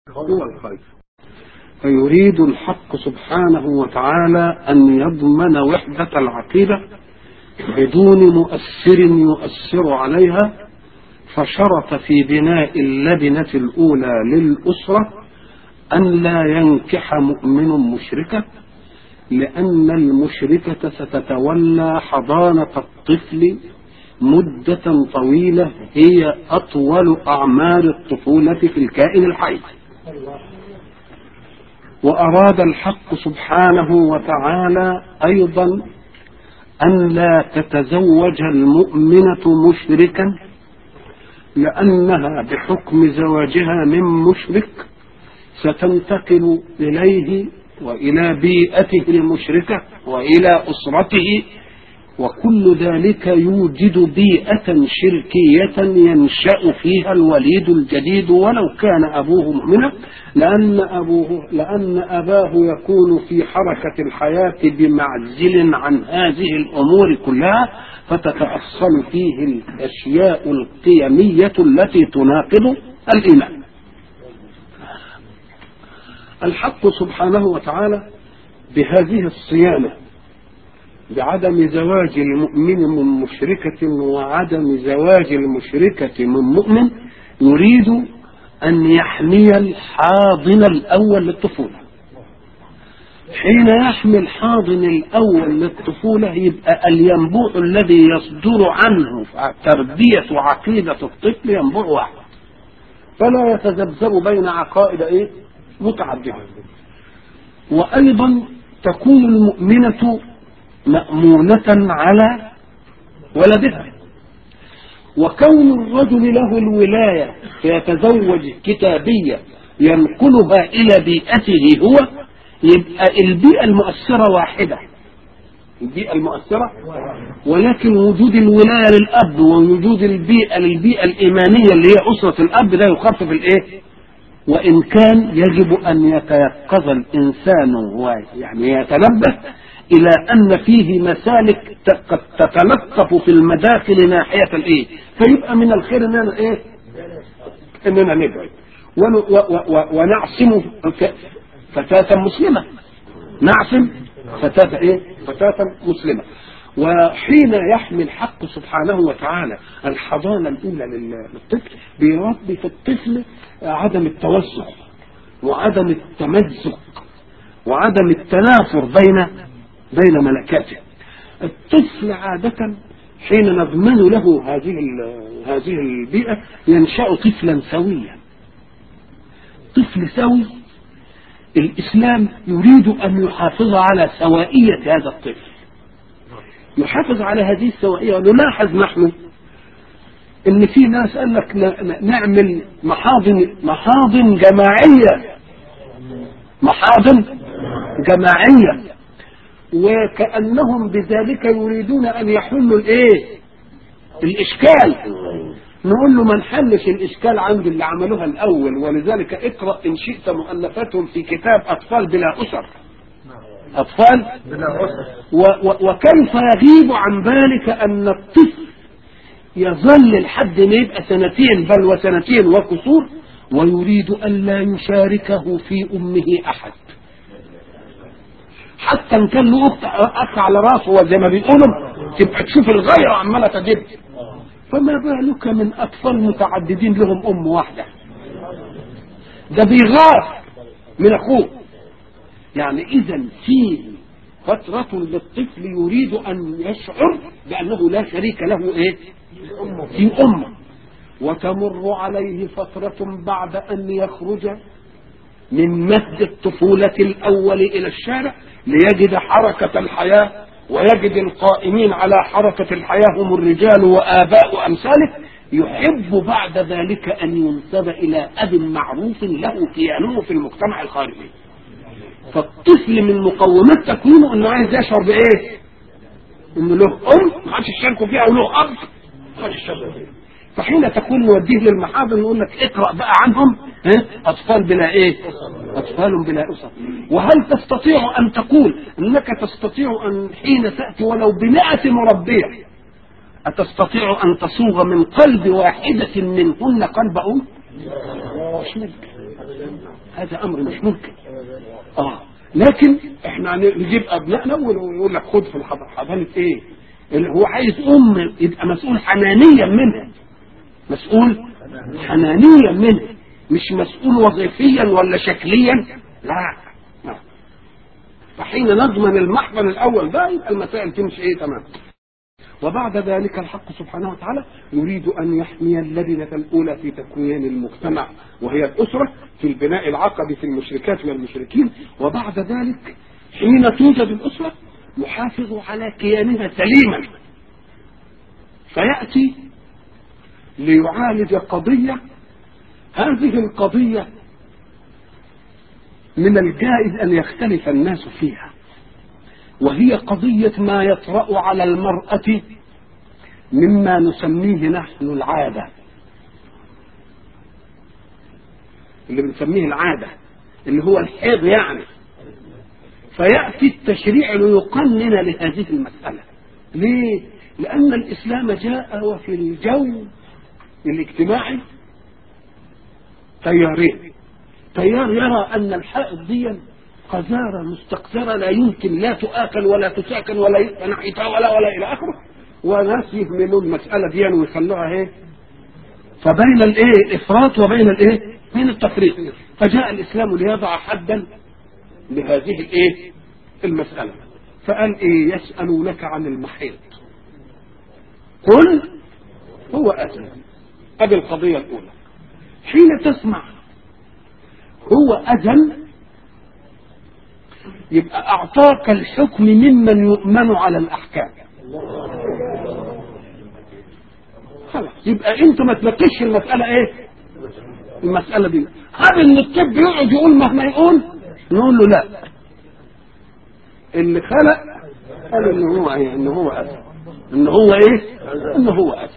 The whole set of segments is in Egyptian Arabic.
هو الخير فيريد الحق سبحانه وتعالى أن يضمن وحدة العقيدة بدون مؤثر يؤثر عليها فشرط في بناء اللبنة الأولى للأسرة أن لا ينكح مؤمن مشركة لأن المشركة ستتولى حضانة الطفل مدة طويلة هي أطول أعمار الطفولة في الكائن الحي وأراد الحق سبحانه وتعالى أيضا أن لا تتزوج المؤمنة مشركا لأنها بحكم زواجها من مشرك ستنتقل إليه وإلى بيئته المشركة وإلى أسرته وكل ذلك يوجد بيئة شركية ينشأ فيها الوليد الجديد ولو كان أبوه مؤمنا لأن أبوه لأن أباه يكون في حركة الحياة بمعزل عن هذه الأمور كلها فتتأصل فيه الأشياء القيمية التي تناقض الإيمان. الحق سبحانه وتعالى بهذه الصيانة بعدم زواج المؤمن من مشركة وعدم زواج المشركة من مؤمن يريد أن يحمي الحاضن الأول للطفولة حين يحمي الحاضن الأول للطفولة يبقى الينبوع الذي يصدر عنه تربية عقيدة الطفل ينبوع واحد فلا يتذبذب بين عقائد إيه؟ متعددة وأيضا تكون المؤمنة مأمونة على ولدها وكون الرجل له الولاية فيتزوج كتابية ينقلها إلى بيئته هو يبقى البيئة المؤثرة واحدة البيئة المؤثرة ولكن وجود الولاية للأب ووجود البيئة للبيئة الإيمانية اللي هي أسرة الأب ده يخفف الإيه؟ وإن كان يجب أن يتيقظ الإنسان ويعني يتنبه إلى أن فيه مسالك قد تتلطف في المداخل ناحية الإيه؟ فيبقى من الخير إننا إيه؟ إننا نبعد ونعصم فتاة مسلمة نعصم فتاة إيه؟ فتاة مسلمة وحين يحمي الحق سبحانه وتعالى الحضانة الأولى للطفل بيربي في الطفل عدم التوسع وعدم التمزق وعدم التنافر بين بين ملكاته الطفل عادة حين نضمن له هذه هذه البيئة ينشأ طفلا سويا طفل سوي الإسلام يريد أن يحافظ على سوائية هذا الطفل يحافظ على هذه السوائية ونلاحظ نحن ان في ناس قال لك نعمل محاضن محاضن جماعية محاضن جماعية وكأنهم بذلك يريدون أن يحلوا الإيه؟ الإشكال نقول له ما نحلش الإشكال عند اللي عملوها الأول ولذلك اقرأ إن شئت مؤلفاتهم في كتاب أطفال بلا أسر أطفال بلا أسر و و وكيف يغيب عن ذلك أن الطفل يظل لحد ما يبقى سنتين بل وسنتين وكسور ويريد أن لا يشاركه في أمه أحد حتى ان كان له اخت اخ على راسه وزي ما بيقولوا تبقى تشوف الغيره عماله تدب فما بالك من اطفال متعددين لهم ام واحده ده بيغار من اخوه يعني اذا فيه فترة للطفل يريد أن يشعر بأنه لا شريك له إيه؟ في أمه وتمر عليه فترة بعد أن يخرج من مهد الطفولة الأول إلى الشارع ليجد حركة الحياة ويجد القائمين على حركة الحياة هم الرجال وآباء أمثاله يحب بعد ذلك أن ينسب إلى أب معروف له كيانه في المجتمع الخارجي فالطفل من مقومات تكوينه انه عايز يشعر بايه؟ انه له ام ما حدش يشاركوا فيها وله اب ما حدش يشاركوا فيها فحين تكون نوديه للمحاضر نقول لك اقرا بقى عنهم اه؟ اطفال بلا ايه؟ اطفال بلا اسر وهل تستطيع ان تقول انك تستطيع ان حين تاتي ولو بمائة مربيه أتستطيع أن تصوغ من قلب واحدة منهن قلب أم؟ مش ممكن هذا امر مش ممكن اه لكن احنا نجيب ابنائنا ويقول لك خد في الحضانه حضانه ايه اللي هو عايز ام يبقى مسؤول حنانيا منها مسؤول حنانيا منها مش مسؤول وظيفيا ولا شكليا لا لا. فحين نضمن المحضن الاول ده يبقى المسائل تمشي ايه تمام وبعد ذلك الحق سبحانه وتعالى يريد ان يحمي اللبنه الاولى في تكوين المجتمع وهي الاسره في البناء العقدي في المشركات والمشركين وبعد ذلك حين توجد الاسره يحافظ على كيانها سليما فياتي ليعالج قضيه هذه القضيه من الجائز ان يختلف الناس فيها وهي قضيه ما يطرا على المراه مما نسميه نحن العاده اللي بنسميه العاده اللي هو الحيض يعني فياتي التشريع ليقنن لهذه المساله ليه لان الاسلام جاء وفي الجو الاجتماعي تيارين تيار يرى ان الحائض دي قذارة مستقذرة لا يمكن لا تؤكل ولا تساكن ولا ينحيتها ولا ولا إلى آخره وناس يهملوا المسألة دي ويخلوها إيه فبين الإيه الإفراط وبين الإيه بين التفريط فجاء الإسلام ليضع حدا لهذه الإيه المسألة فقال إيه يسألونك عن المحيط قل هو أذى هذه القضية الأولى حين تسمع هو أذن يبقى أعطاك الحكم ممن يؤمن على الأحكام خلاص يبقى أنت ما تناقشش المسألة إيه؟ المسألة دي هل إن الطب يقعد يقول مهما يقول؟ نقول له لا اللي خلق قال إن هو إيه؟ إن هو أذى إن هو إيه؟ إن هو أذى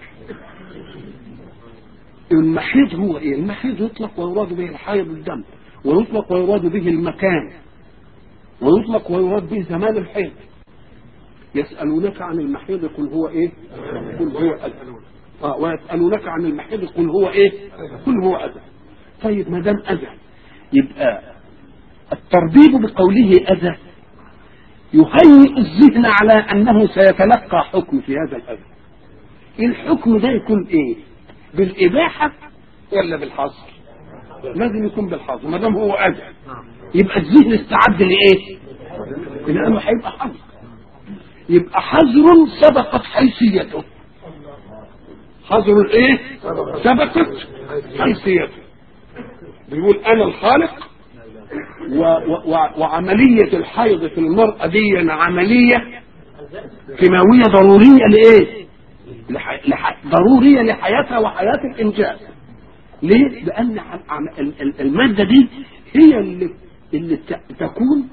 المحيض هو ايه المحيض يطلق ويراد به الحيض الدم ويطلق ويراد به المكان ويطلق ويراد به زمان الحيض يسألونك عن المحيض قل هو ايه قل هو أذى آه ويسألونك عن المحيض قل هو ايه قل هو أذى طيب ما دام أذى يبقى التربيب بقوله أذى يهيئ الذهن على أنه سيتلقى حكم في هذا الأذى الحكم ده يكون ايه بالإباحة ولا بالحظر لازم يكون بالحظر ما دام هو أذى يبقى الذهن استعد لإيه لأنه هيبقى حظر يبقى حظر سبقت حيثيته حظر الايه سبقت حيثيته بيقول انا الخالق و و و وعملية الحيض في المرأة دي عملية كيماوية ضرورية لإيه؟ لح... لح... ضرورية لحياتها وحياة الإنجاب ليه؟ لأن المادة دي هي اللي, اللي تكون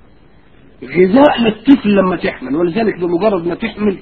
غذاء للطفل لما تحمل ولذلك بمجرد ما تحمل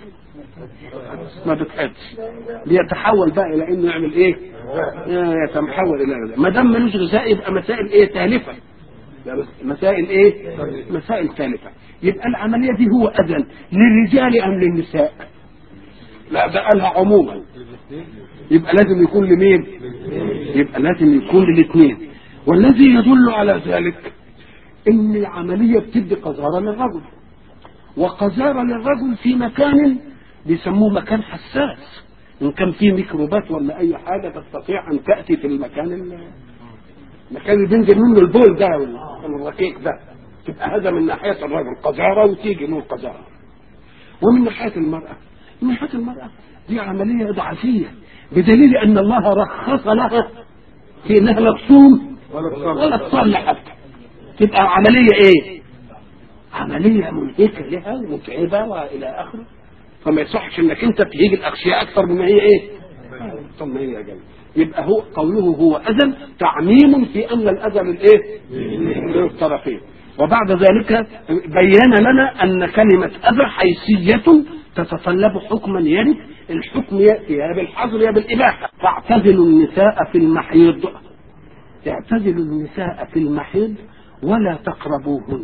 ما بتحبش بيتحول بقى الى انه يعمل ايه؟ يتحول الى غذاء ما دام ملوش غذاء يبقى مسائل ايه تالفه مسائل ايه؟ مسائل تالفه يبقى العمليه دي هو اذن للرجال ام للنساء؟ لا ده قالها عموما يبقى لازم يكون لمين يبقى لازم يكون للاثنين والذي يدل على ذلك ان العملية بتدي قذارة للرجل وقذارة للرجل في مكان بيسموه مكان حساس ان كان فيه ميكروبات ولا اي حاجة تستطيع ان تأتي في المكان المكان اللي بينزل منه البول ده الرقيق ده تبقى هذا من ناحية الرجل قذارة وتيجي له قذارة ومن ناحية المرأة من ناحية المرأة دي عملية ضعفية بدليل أن الله رخص لها في أنها لا تصوم ولا تصلي حتى تبقى عملية إيه؟ عملية منهكة لها متعبة وإلى آخره فما يصحش إنك أنت تهيج الأغشياء أكثر مما هي إيه؟ طب ما هي جاية يبقى هو قوله هو أذى تعميم في أن الأذى للإيه؟ للطرفين وبعد ذلك بين لنا أن كلمة أذى حيثية تتطلب حكما يرد الحكم ياتي يا بالحظر يا بالاباحه فاعتزلوا النساء في المحيض اعتزلوا النساء في المحيض ولا تقربوهن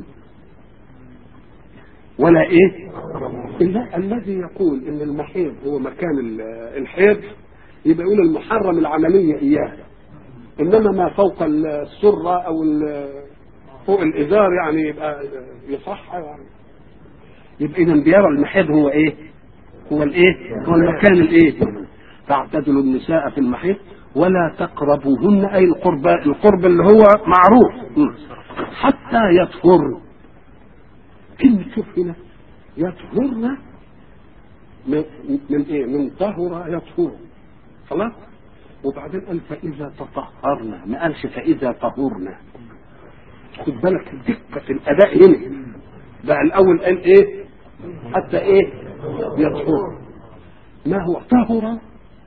ولا ايه إلا الذي يقول ان المحيض هو مكان الحيض يبقى يقول المحرم العمليه اياه انما ما فوق السره او ال- فوق الازار يعني يبقى يصح يعني يبقى اذا بيرى المحيض هو ايه؟ هو الايه؟ هو المكان الايه؟ تعتزلوا النساء في المحيض ولا تقربوهن اي القرب القرب اللي هو معروف م. حتى يطهرن كلمة شوف هنا يطهرن من, من ايه؟ من طهر يطهر خلاص؟ وبعدين قال فإذا تطهرنا ما قالش فإذا طهرنا خد بالك دقة الأداء هنا بقى الأول قال إيه؟ حتى إيه؟ يطهر ما هو طهر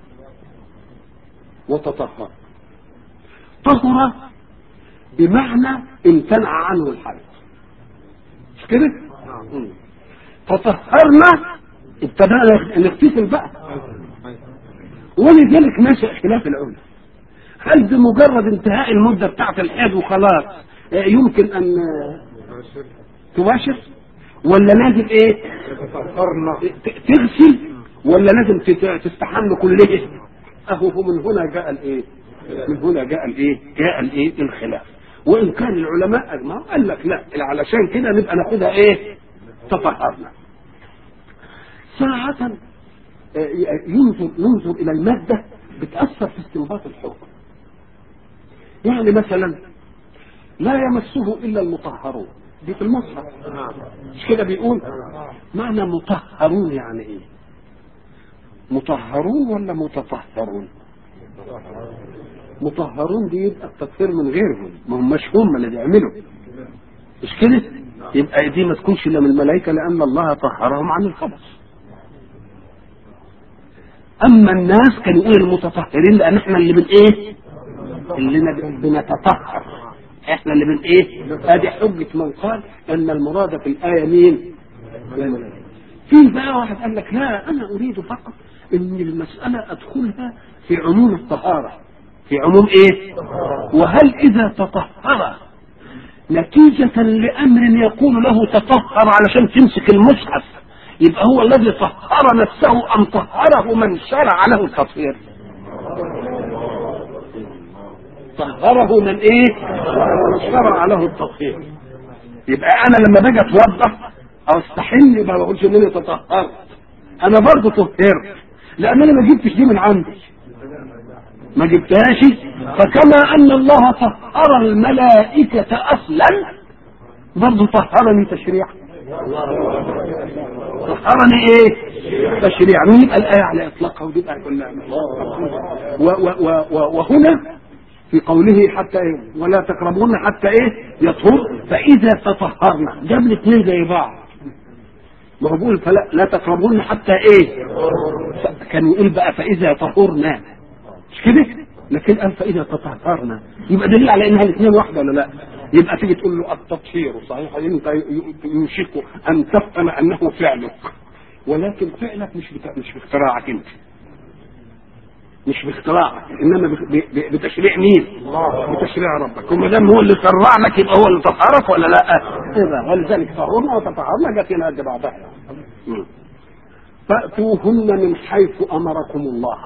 وتطهر طهر بمعنى امتنع عنه الحدث مش كده؟ مم. تطهرنا ابتدأنا نغتسل بقى ولذلك نشأ خلاف العلماء هل بمجرد انتهاء المدة بتاعت الحيض وخلاص آه، يمكن أن آه، تباشر ولا لازم ايه ت- تغسل ولا لازم تت- تستحم كلها اهو هو من هنا جاء الايه من هنا جاء الايه جاء الايه الخلاف وان كان العلماء اجمعوا قال لك لا علشان كده نبقى ناخدها ايه تطهرنا ساعة آه، ينظر ينظر الى المادة بتأثر في استنباط الحكم يعني مثلا لا يمسه الا المطهرون دي في المصحف مش كده بيقول معنى مطهرون يعني ايه مطهرون ولا متطهرون مطهرون دي يبقى التطهير من غيرهم ما هماش هم اللي بيعملوا مش كده يبقى دي ما تكونش الا من الملائكه لان الله طهرهم عن الخبث اما الناس كانوا يقولوا المتطهرين لان احنا اللي بن ايه اللي نب- بنتطهر احنا اللي بن ايه ادي حجه من قال ان المراد في الايه مين الملائكة. في بقى واحد قال لك لا انا اريد فقط ان المساله ادخلها في عموم الطهاره في عموم ايه وهل اذا تطهر نتيجة لأمر يقول له تطهر علشان تمسك المصحف يبقى هو الذي طهر نفسه أم طهره من شرع له التطهير طهره من ايه من شرع له التطهير يبقى انا لما باجي اتوضا او استحل ما بقولش انني تطهرت انا برضه طهرت لان انا ما جبتش دي من عندي ما جبتهاش فكما ان الله طهر الملائكة اصلا برضه طهرني تشريعا طهرني ايه تشريعا ويبقى الايه على اطلاقها وتبقى كلها و و و و وهنا في قوله حتى ايه ولا تقربون حتى ايه يطهر فاذا تطهرنا جاب الاثنين زي بعض ما هو بيقول فلا لا تقربون حتى ايه ف- كان يقول بقى فاذا طهرنا مش كده لكن قال فاذا تطهرنا يبقى دليل على انها الاثنين واحده ولا لا يبقى تيجي تقول له التطهير صحيح انت يوشك ان تفهم انه فعلك ولكن فعلك مش بتا... مش باختراعك انت مش باختراعك انما ب- ب- ب- بتشريع مين؟ بتشريع ربك وما دام هو اللي شرع لك يبقى هو اللي طهرك ولا لا؟ إذا ولذلك طهرنا وتطهرنا جت هنا قد بعضها مم. فأتوهن من حيث أمركم الله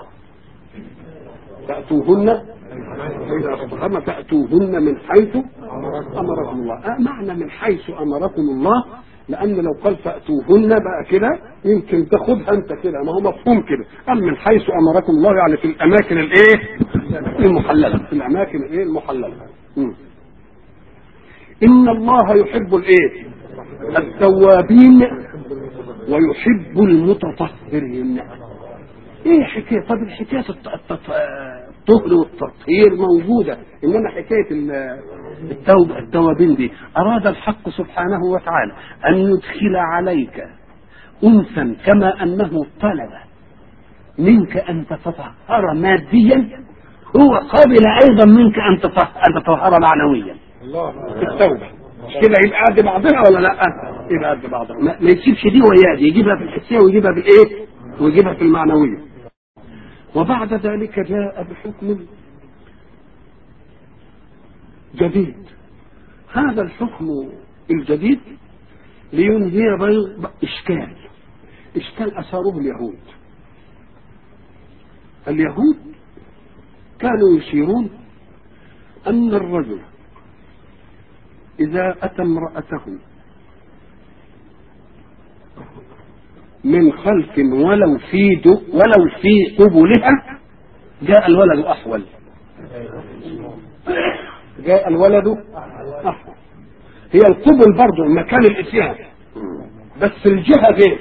تأتوهن إذا تطهرن تأتوهن من حيث أمركم الله أه معنى من حيث أمركم الله لأن لو قال فأتوهن بقى كده يمكن تاخدها أنت كده ما هو مفهوم كده قال من حيث أمركم الله يعني في الأماكن الإيه المحللة في الأماكن الإيه المحللة مم. إن الله يحب الإيه التوابين ويحب المتطهرين ايه حكايه طب حكايه الت- الت- الطهر والتطهير موجوده انما حكايه ال- التوبه التوابين دي اراد الحق سبحانه وتعالى ان يدخل عليك انسا كما انه طلب منك ان تتطهر ماديا هو قبل ايضا منك ان تطهر ان تتطهر معنويا في التوبه مش كده يبقى قد بعضها ولا لا؟ يبقى قد بعضها ما, ما يسيبش دي ويا دي يجيبها في الحسيه ويجيبها بالايه؟ ويجيبها في المعنويه وبعد ذلك جاء بحكم جديد هذا الحكم الجديد لينهي بيض اشكال اشكال اثاره اليهود اليهود كانوا يشيرون أن الرجل إذا أتى امرأته من خلف ولو في دو ولو في قبلها جاء الولد أحول جاء الولد أحول هي القبل برضه مكان الإتيان بس الجهة غير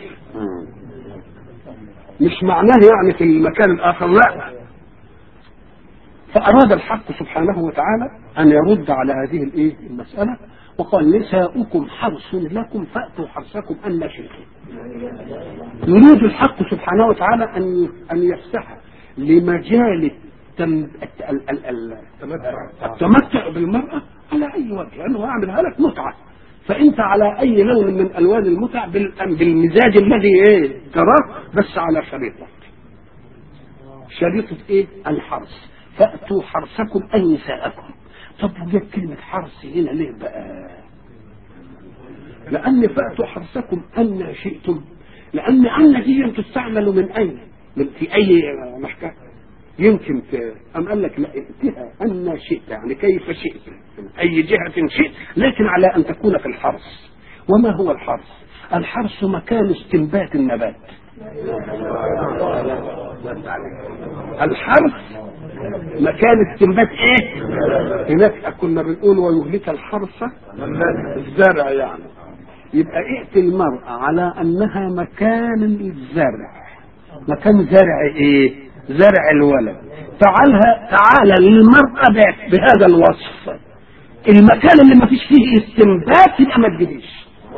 مش معناه يعني في المكان الآخر لا فأراد الحق سبحانه وتعالى أن يرد على هذه الإيه المسألة وقال نساؤكم حرث لكم فأتوا حرثكم أن شئتم يريد الحق سبحانه وتعالى أن أن يفتح لمجال التم... ال... ال... ال... التمتع بالمرأة على أي وجه لأنه يعملها لك متعة فأنت على أي لون من ألوان المتع بال... بالمزاج الذي إيه تراه بس على شريطة شريطة إيه الحرث فأتوا حرثكم أي نساءكم طب وجاب كلمة حرث هنا ليه بقى لأن فأتوا حرثكم أن شئتم لأن أن دي تستعمل من أين من في أي محكمة يمكن ت... أم قال لك لا ائتها أن شئت يعني كيف شئت من أي جهة شئت لكن على أن تكون في الحرث وما هو الحرث الحرث مكان استنبات النبات الحرث مكان استنبات ايه هناك كنا بنقول ويهلك الحرث الزرع يعني يبقى ائت المرأة على انها مكان الزرع مكان زرع ايه زرع الولد تعالها تعالى للمرأة بهذا الوصف المكان اللي ما فيش فيه استنبات يبقى ما تجيبش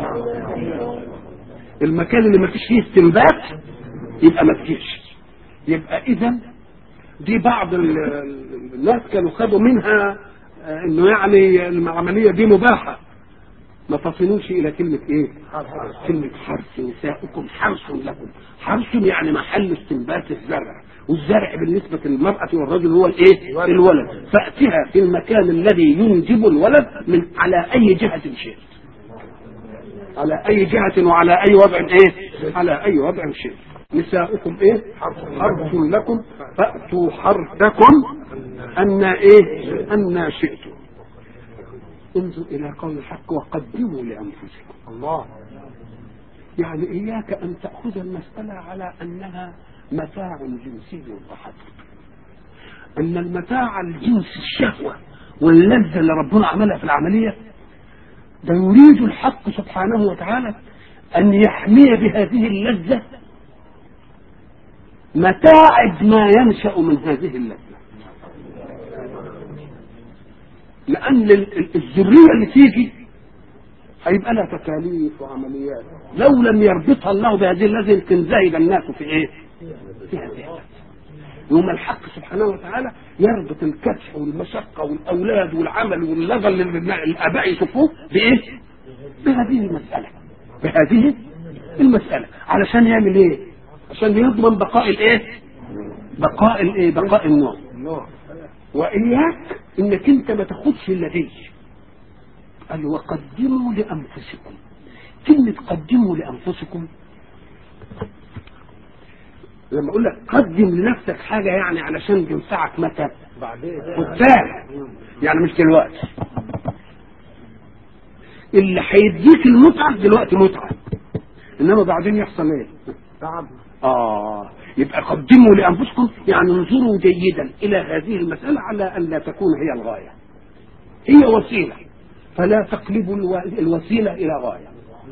المكان اللي ما فيش فيه استنبات يبقى ما تجيش يبقى اذا دي بعض الناس كانوا خدوا منها انه يعني العمليه دي مباحه ما تصلوش الى كلمه ايه كلمه حرث نساؤكم حرث لكم حرث يعني محل استنبات الزرع والزرع بالنسبه للمراه والرجل هو الايه الولد فاتها في المكان الذي ينجب الولد من على اي جهه شئت على اي جهه وعلى اي وضع ايه على اي وضع شئت نساؤكم ايه حرث لكم فأتوا حرثكم أن ايه أن شئتم انظر إلى قول الحق وقدموا لأنفسكم الله يعني إياك أن تأخذ المسألة على أنها متاع جنسي فحسب أن المتاع الجنسي الشهوة واللذة اللي ربنا عملها في العملية ده يريد الحق سبحانه وتعالى أن يحمي بهذه اللذة متاعب ما ينشأ من هذه اللذة لأن الذرية اللي تيجي هيبقى لها تكاليف وعمليات لو لم يربطها الله بهذه اللذة يمكن زهد الناس في ايه؟ في هذه اللذة يوم الحق سبحانه وتعالى يربط الكدح والمشقة والأولاد والعمل واللغة اللي الآباء يشوفوه بإيه؟ بهذه المسألة بهذه المسألة علشان يعمل إيه؟ عشان يضمن بقاء الايه بقاء الايه بقاء النوع واياك انك انت ما تاخدش الذي قال وقدموا لانفسكم كلمة قدموا لانفسكم لما اقول لك قدم لنفسك حاجة يعني علشان تنفعك متى قدام يعني مش دلوقتي اللي هيديك المتعة دلوقتي متعة انما بعدين يحصل ايه تعب آه يبقى قدموا لأنفسكم يعني انظروا جيدا إلى هذه المسألة على أن لا تكون هي الغاية هي وسيلة فلا تقلبوا الوسيلة إلى غاية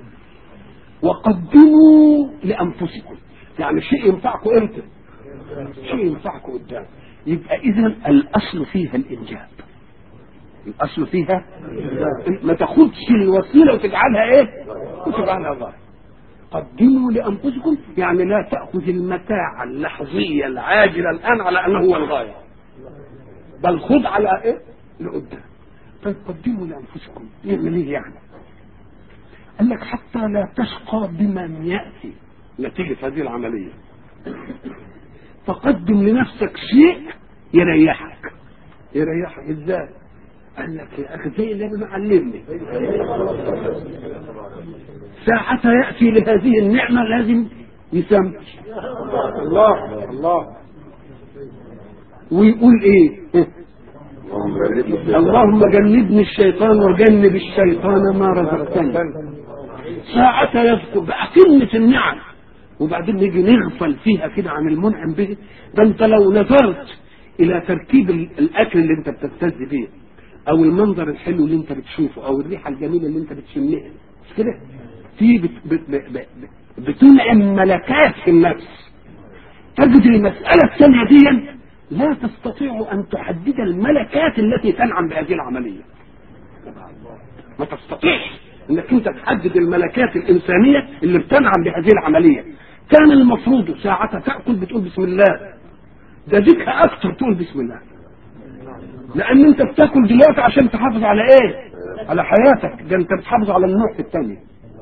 وقدموا لأنفسكم يعني شيء ينفعكم امتى شيء ينفعكم قدام يبقى إذا الأصل فيها الإنجاب الأصل فيها ما تاخدش الوسيلة وتجعلها إيه وتجعلها غاية قدموا لانفسكم يعني لا تاخذ المتاع اللحظيه العاجله الان على انه هو الغايه بل خذ على ايه لقدام طيب قدموا لانفسكم يعمل ايه يعني قال لك حتى لا تشقى بمن ياتي نتيجه هذه العمليه فقدم لنفسك شيء يريحك يريحك ازاي قال لك يا اخي زي اللي انا معلمني ساعة يأتي لهذه النعمة لازم يسمى الله الله ويقول ايه اللهم جنبني الشيطان وجنب الشيطان ما رزقتني ساعة يذكر بقى كلمة النعم وبعدين نيجي نغفل فيها كده عن المنعم به ده انت لو نظرت الى تركيب ال- الاكل اللي انت بتبتز بيه او المنظر الحلو اللي انت بتشوفه او الريحه الجميله اللي انت بتشمها مش كده في بت بت بت بت بتنعم ملكات في النفس تجد المساله الثانيه دي لا تستطيع ان تحدد الملكات التي تنعم بهذه العمليه ما تستطيعش انك انت تحدد الملكات الانسانيه اللي بتنعم بهذه العمليه كان المفروض ساعة تأكل بتقول بسم الله ده ديك أكتر تقول بسم الله لأن أنت بتاكل دلوقتي عشان تحافظ على إيه؟ على حياتك ده أنت بتحافظ على النوع في الثانية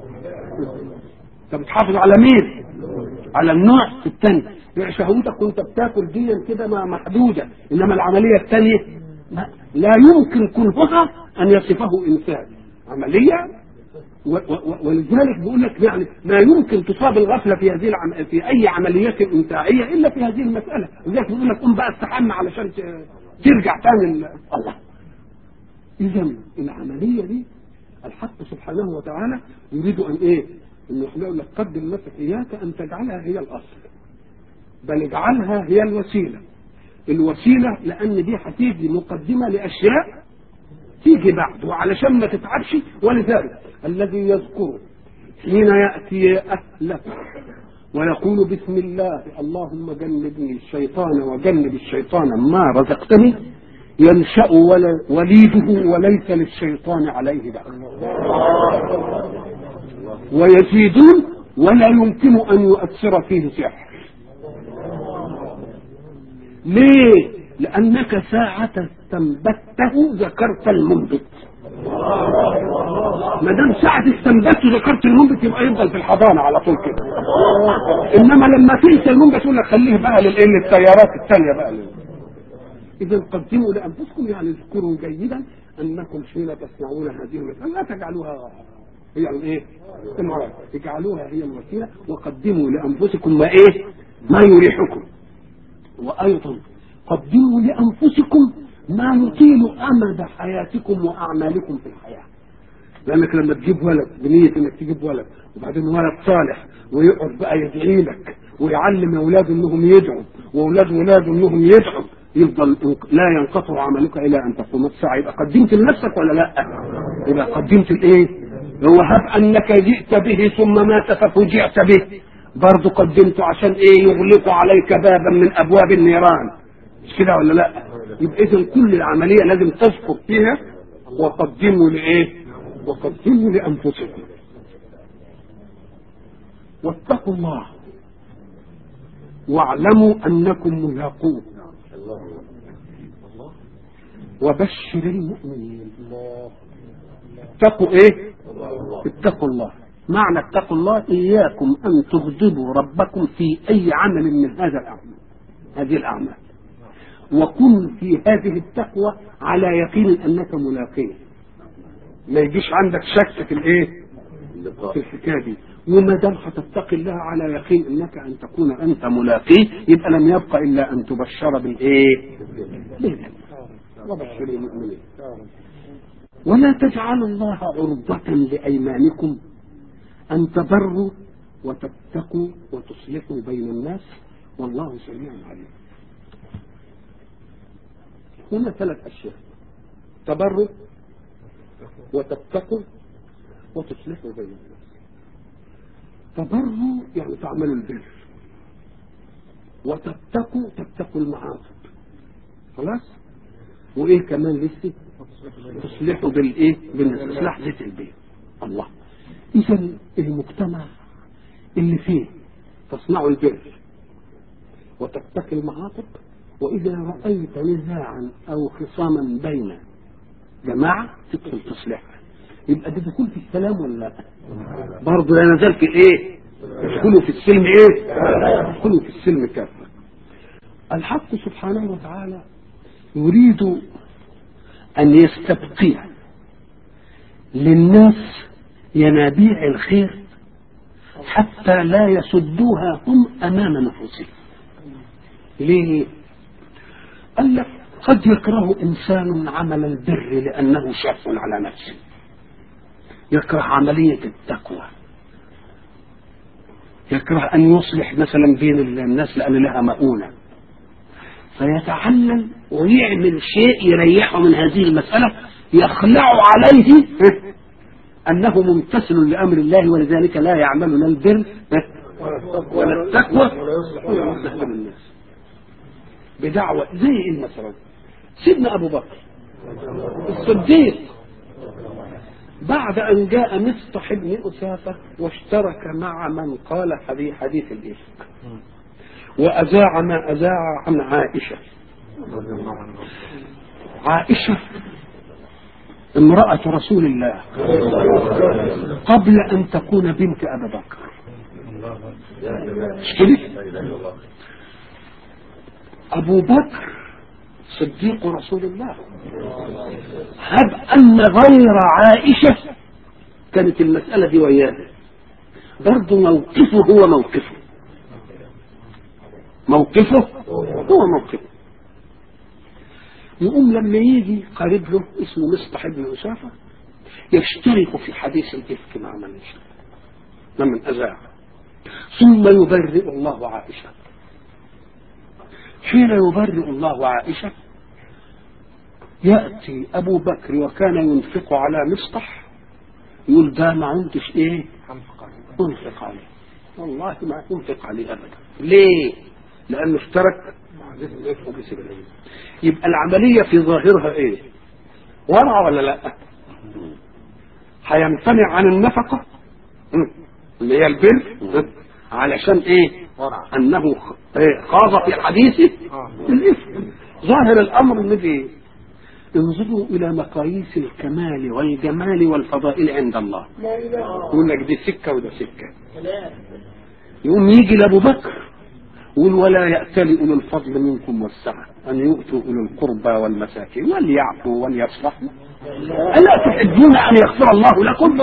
أنت بتحافظ على مين؟ على النوع في الثانية يعني شهوتك وأنت بتاكل دي كده ما محدودة إنما العملية الثانية لا, لا يمكن كلها أن يصفه إنسان عملية و- و- و- ولذلك بيقول لك يعني ما يمكن تصاب الغفله في هذه العم... في اي عمليات امتاعيه الا في هذه المساله، لذلك بيقول لك قوم بقى استحمى علشان ت- ترجع تاني ال- الله. اذا العمليه دي الحق سبحانه وتعالى يريد ان ايه؟ انه يقول لك قدم نفسك اياك ان تجعلها هي الاصل. بل اجعلها هي الوسيله. الوسيله لان دي هتيجي مقدمه لاشياء تيجي بعد وعلشان ما تتعبش ولذلك الذي يذكر حين يأتي أهله ويقول بسم الله اللهم جنبني الشيطان وجنب الشيطان ما رزقتني ينشأ ول- وليده وليس للشيطان عليه دخل ويزيدون ولا يمكن أن يؤثر فيه سحر ليه؟ لأنك ساعة استنبته ذكرت المنبت ما دام ساعة استنبته ذكرت المنبت يبقى يفضل في الحضانة على طول كده إنما لما تنسى المنبت يقول لك خليه بقى للإيه للتيارات الثانية بقى لل... إذا قدموا لأنفسكم يعني اذكروا جيدا أنكم حين تصنعون هذه المسألة لا تجعلوها هي الايه؟ المراد اجعلوها هي الوسيله وقدموا لانفسكم ما ايه؟ ما يريحكم وايضا قدموا لانفسكم ما يطيل امد حياتكم واعمالكم في الحياه لانك لما تجيب ولد بنيه انك تجيب ولد وبعدين ولد صالح ويقعد بقى يدعي لك ويعلم اولاده انهم يدعوا واولاد ولاده انهم يدعوا يفضل لا ينقطع عملك الى ان تقوم الساعه يبقى قدمت لنفسك ولا لا؟ يبقى قدمت الايه؟ هو هب انك جئت به ثم مات ففوجئت به برضه قدمته عشان ايه يغلق عليك بابا من ابواب النيران مش كده ولا لا يبقى اذا كل العمليه لازم تذكر فيها وقدموا لايه وقدموا لانفسكم واتقوا الله واعلموا انكم ملاقوه وبشر المؤمنين اتقوا ايه اتقوا الله معنى اتقوا الله اياكم ان تغضبوا ربكم في اي عمل من هذا الاعمال هذه الاعمال وكن في هذه التقوى على يقين انك ملاقيه ما يجيش عندك شك في الايه في الحكايه دي وما دام هتتقي الله على يقين انك ان تكون انت ملاقيه يبقى لم يبقى الا ان تبشر بالايه بالجنة. وبشر المؤمنين ولا تجعلوا الله عرضة لأيمانكم أن تبروا وتتقوا وتصلحوا بين الناس والله سميع عليم هنا ثلاث أشياء تبروا وتتقوا وتصلحوا بين الناس تبروا يعني تعملوا البر وتتقوا تتقوا المعاصي خلاص وايه كمان لسه تصلحوا بالايه بالاصلاح ذات البيت الله اذا المجتمع اللي فيه تصنعوا البر وتتقي المعاطف واذا رايت نزاعا او خصاما بين جماعه تدخل تصلحها يبقى ده دخول في السلام ولا لا؟ برضه لا نزال في ايه؟ ادخلوا في السلم ايه؟ ادخلوا في السلم كافه. الحق سبحانه وتعالى يريد أن يستبقي للناس ينابيع الخير حتى لا يسدوها هم أمام نفوسهم ليه؟ قال لك قد يكره إنسان عمل البر لأنه شاف على نفسه يكره عملية التقوى يكره أن يصلح مثلا بين الناس لأن لها مؤونة فيتعلم ويعمل شيء يريحه من هذه المسألة يخلع عليه أنه ممتثل لأمر الله ولذلك لا يعمل لا البر ولا التقوى ولا يصلح بين الناس بدعوة زي إيه مثلا سيدنا أبو بكر الصديق بعد أن جاء مصطح بن أسافة واشترك مع من قال حديث, حديث الإفك وأذاع ما أذاع عن عائشة عائشة امرأة رسول الله قبل أن تكون بنت أبي بكر مش كده؟ أبو بكر صديق رسول الله هب أن غير عائشة كانت المسألة دي وياه برضه موقفه هو موقفه موقفه هو موقفه يقوم لما يجي قريب له اسمه مصطح بن أسافة يشترك في حديث الإفك مع من يشاء من أذاع ثم يبرئ الله عائشة حين يبرئ الله عائشة يأتي أبو بكر وكان ينفق على مصطح يقول ده ما عندش إيه أنفق عليه والله ما أنفق عليه أبدا ليه لأنه اشترك يبقى العملية في ظاهرها إيه ورع ولا لا هيمتنع عن النفقة اللي هي البر علشان ايه انه إيه؟ خاض في حديثه الاسم ظاهر الامر الذي انظروا الى مقاييس الكمال والجمال والفضائل عند الله يقول لك دي سكه وده سكه يقوم يجي لابو بكر يقول ولا يأتل أولو الفضل منكم والسعة أن يؤتوا أولو القربى والمساكين وليعفوا وليصلحوا ألا تحبون أن يغفر الله لكم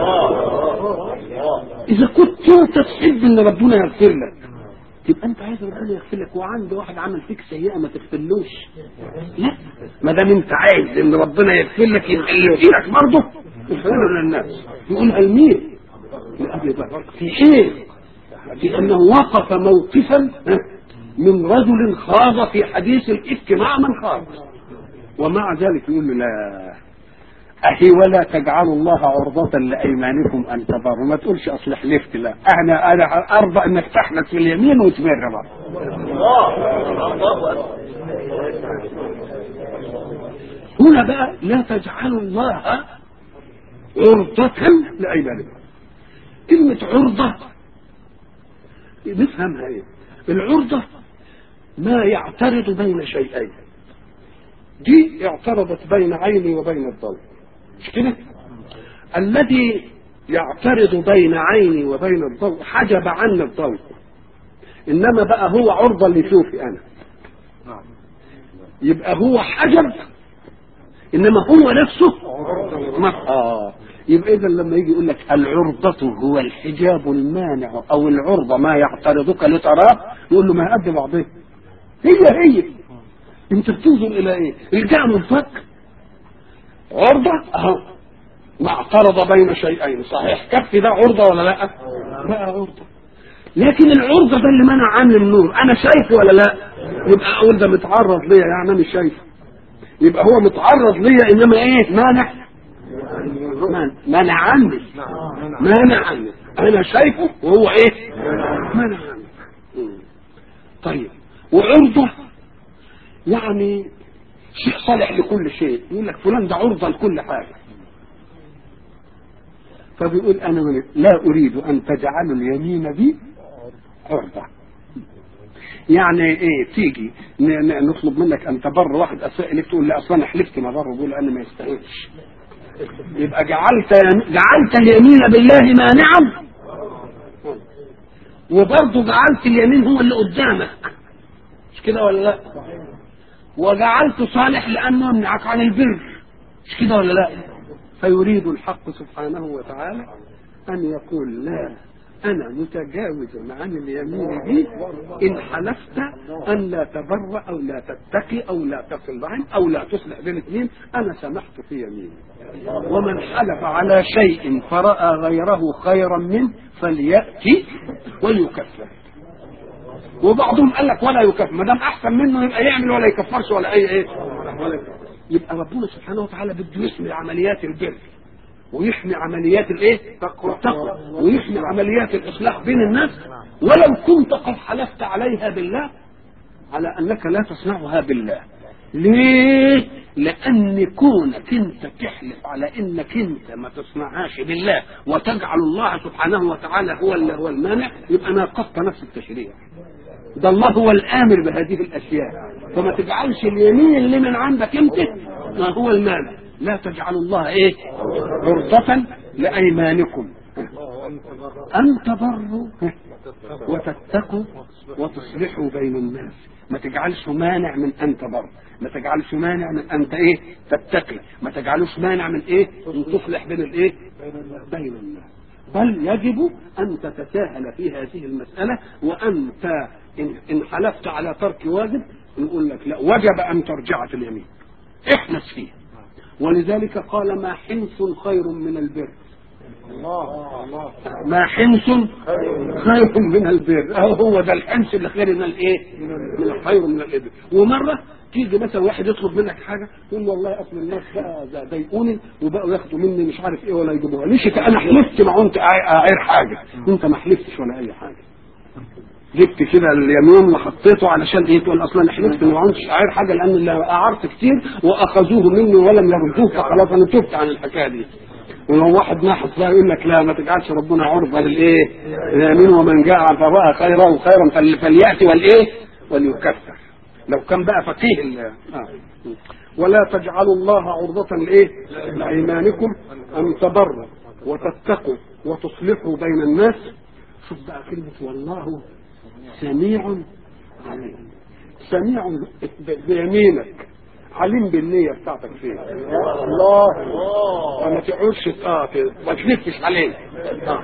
إذا كنت أنت تحب أن ربنا يغفر لك تبقى أنت عايز ربنا يغفر لك وعنده واحد عمل فيك سيئة ما تغفرلوش لا ما دام أنت عايز أن ربنا يغفر لك يبقى يغفر لك برضه يغفر للناس يقول المين لأبي بكر في إيه؟ لأنه وقف موقفا من رجل خاض في حديث الإفك مع من خاض ومع ذلك يقول له لا أهي ولا تجعلوا الله عرضة لأيمانكم أن تبروا ما تقولش أصل حلفت لا أنا أنا أرضى أنك تحلف في اليمين وتبر بقى هنا بقى لا تجعلوا الله عرضة لأيمانكم كلمة عرضة نفهمها ايه العرضة ما يعترض بين شيئين دي اعترضت بين عيني وبين الضوء مش كده الذي يعترض بين عيني وبين الضوء حجب عني الضوء انما بقى هو عرضة لشوفي انا يبقى هو حجب انما هو نفسه ما اه يبقى اذا لما يجي يقول لك العرضة هو الحجاب المانع او العرضة ما يعترضك لتراه يقول له ما قد بعضها هي هي انت بتنظر الى ايه الجاء منفك عرضة اهو ما اعترض بين شيئين صحيح كف ده عرضة ولا لا بقى عرضة لكن العرضة ده اللي منع عني النور انا شايفه ولا لا يبقى اقول ده متعرض ليا يعني انا مش شايفه يبقى هو متعرض ليا انما ايه مانع مانع عني مانع عني انا شايفه وهو ايه مانع عني طيب وعرضة يعني شيء صالح لكل شيء يقول لك فلان ده عرضة لكل حاجة فبيقول انا لا اريد ان تجعلوا اليمين دي عرضة يعني ايه تيجي نطلب منك ان تبر واحد اساء لك تقول لا اصلا انا حلفت ما بر بقول انا ما يستاهلش يبقى جعلت جعلت اليمين بالله مانعا وبرضه جعلت اليمين هو اللي قدامك مش كده ولا لا وجعلت صالح لانه يمنعك عن البر مش كده ولا لا فيريد الحق سبحانه وتعالى ان يقول لا انا متجاوز عن اليمين دي ان حلفت ان لا تبر او لا تتقي او لا تصل رحم او لا تصلح بين اثنين انا سمحت في يميني ومن حلف على شيء فراى غيره خيرا منه فلياتي وليكفر وبعضهم قال لك ولا يكفر ما دام احسن منه يبقى يعمل ولا يكفرش ولا اي ايه ولا يكفر. يبقى ربنا سبحانه وتعالى بده يحمي عمليات البر ويحمي عمليات الايه التقوى ويحمي عمليات الاصلاح بين الناس ولو كنت قد حلفت عليها بالله على انك لا تصنعها بالله ليه لان كونك انت تحلف على انك انت ما تصنعهاش بالله وتجعل الله سبحانه وتعالى هو اللي هو المانع يبقى ناقضت نفس التشريع ده الله هو الامر بهذه الاشياء فما تجعلش اليمين اللي من عندك انت ما هو المانع لا تجعل الله ايه عرضة لايمانكم ان تبروا وتتقوا وتصلحوا بين الناس ما تجعلش مانع من ان تبر ما تجعلش مانع من ان ايه تتقي ما تجعلوش مانع من ايه ان تصلح بين الايه بين الناس بل يجب ان تتساهل في هذه المساله وانت ان, إن حلفت على ترك واجب نقول لك لا وجب ان ترجع في اليمين احنس فيه ولذلك قال ما حنس خير من البر ما حنس خير من البر أهو هو ده الحنس اللي خير من الايه من الخير من الابر ومره تيجي مثلا واحد يطلب منك حاجه تقول له والله اصل الناس بقى ضايقوني وبقوا ياخدوا مني مش عارف ايه ولا يجيبوها ليش انا حلفت ما كنت اعير حاجه انت ما حلفتش ولا اي حاجه جبت كده اليمين وحطيته علشان ايه تقول اصلا انا حلفت ما كنتش اعير حاجه لان اللي اعرت كتير واخذوه مني ولم يردوه فخلاص انا تبت عن الحكايه دي ولو واحد ناحس بقى يقول لك لا ما تجعلش ربنا عرضه للايه؟ اليمين ومن جاء فراى خيرا خيرا فل- فلياتي والايه؟ وليكفر لو كان بقى فقيه ال- آه. ولا تجعلوا الله عرضة لايه؟ لايمانكم ان تبروا وتتقوا وتصلحوا بين الناس شوف بقى كلمة والله سميع عليم سميع ب- بيمينك عليم بالنية بتاعتك فين الله وما تقعدش اه ما تلفش عليه آه.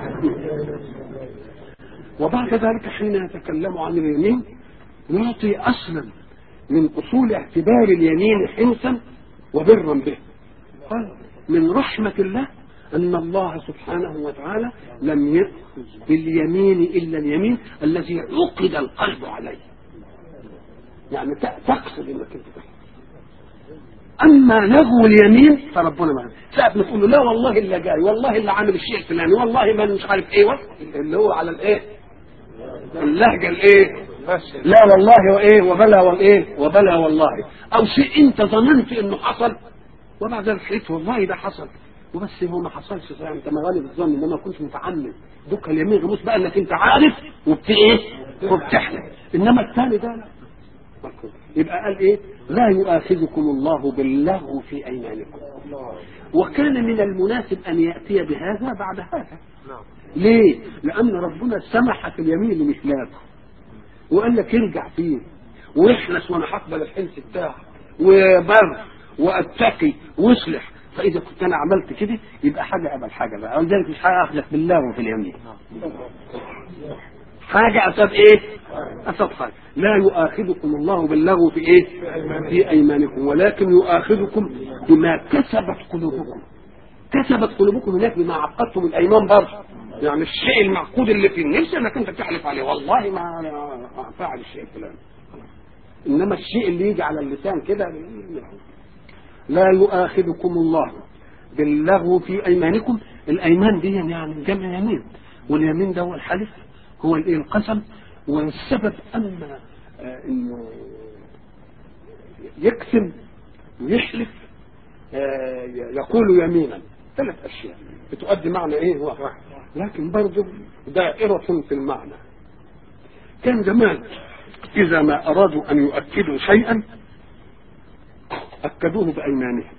وبعد ذلك حين يتكلم عن اليمين يعطي اصلا من اصول اعتبار اليمين حنسا وبرا به قال من رحمة الله أن الله سبحانه وتعالى لم يأخذ باليمين إلا اليمين الذي عقد القلب عليه يعني ت- تقصد انك انت تحلف اما لغو اليمين فربنا ما ساعة ما تقول له لا والله اللي جاي والله اللي عامل الشيء الفلاني والله ما مش عارف ايه وقت اللي هو على الايه اللهجه الايه لا والله وايه وبلا وايه وبلا والله او شيء انت ظننت انه حصل وبعد ذلك لقيت والله ده حصل وبس هو ما حصلش صحيح انت مغالب الظن انما ما كنتش متعمد دوك اليمين غموس بقى انك انت عارف وبت ايه وبتحلف انما الثاني ده لا يبقى قال ايه لا يؤاخذكم الله باللغو في ايمانكم وكان من المناسب ان ياتي بهذا بعد هذا ليه لان ربنا سمح في اليمين مش لاغو وقال لك ارجع فيه واخلص وانا هقبل الحنس بتاعك وبر واتقي واصلح فاذا كنت انا عملت كده يبقى حاجه قبل حاجه بقى ولذلك مش هاخذك باللغو في اليمين حاجة أسباب إيه؟ أسباب حاجة لا يؤاخذكم الله باللغو في إيه؟ في أيمانكم ولكن يؤاخذكم بما كسبت قلوبكم كسبت قلوبكم هناك بما عقدتم الأيمان برضه يعني الشيء المعقود اللي في النفس انك انت تحلف عليه والله ما ما فعل الشيء الفلاني انما الشيء اللي يجي على اللسان كده لا يؤاخذكم الله باللغو في ايمانكم الايمان دي يعني جمع يمين واليمين ده هو الحلف هو الايه القسم والسبب اما آه انه يقسم ويحلف آه يقول يمينا ثلاث اشياء بتؤدي معنى ايه واحد لكن برضه دائرة في المعنى كان زمان إذا ما أرادوا أن يؤكدوا شيئا أكدوه بأيمانهم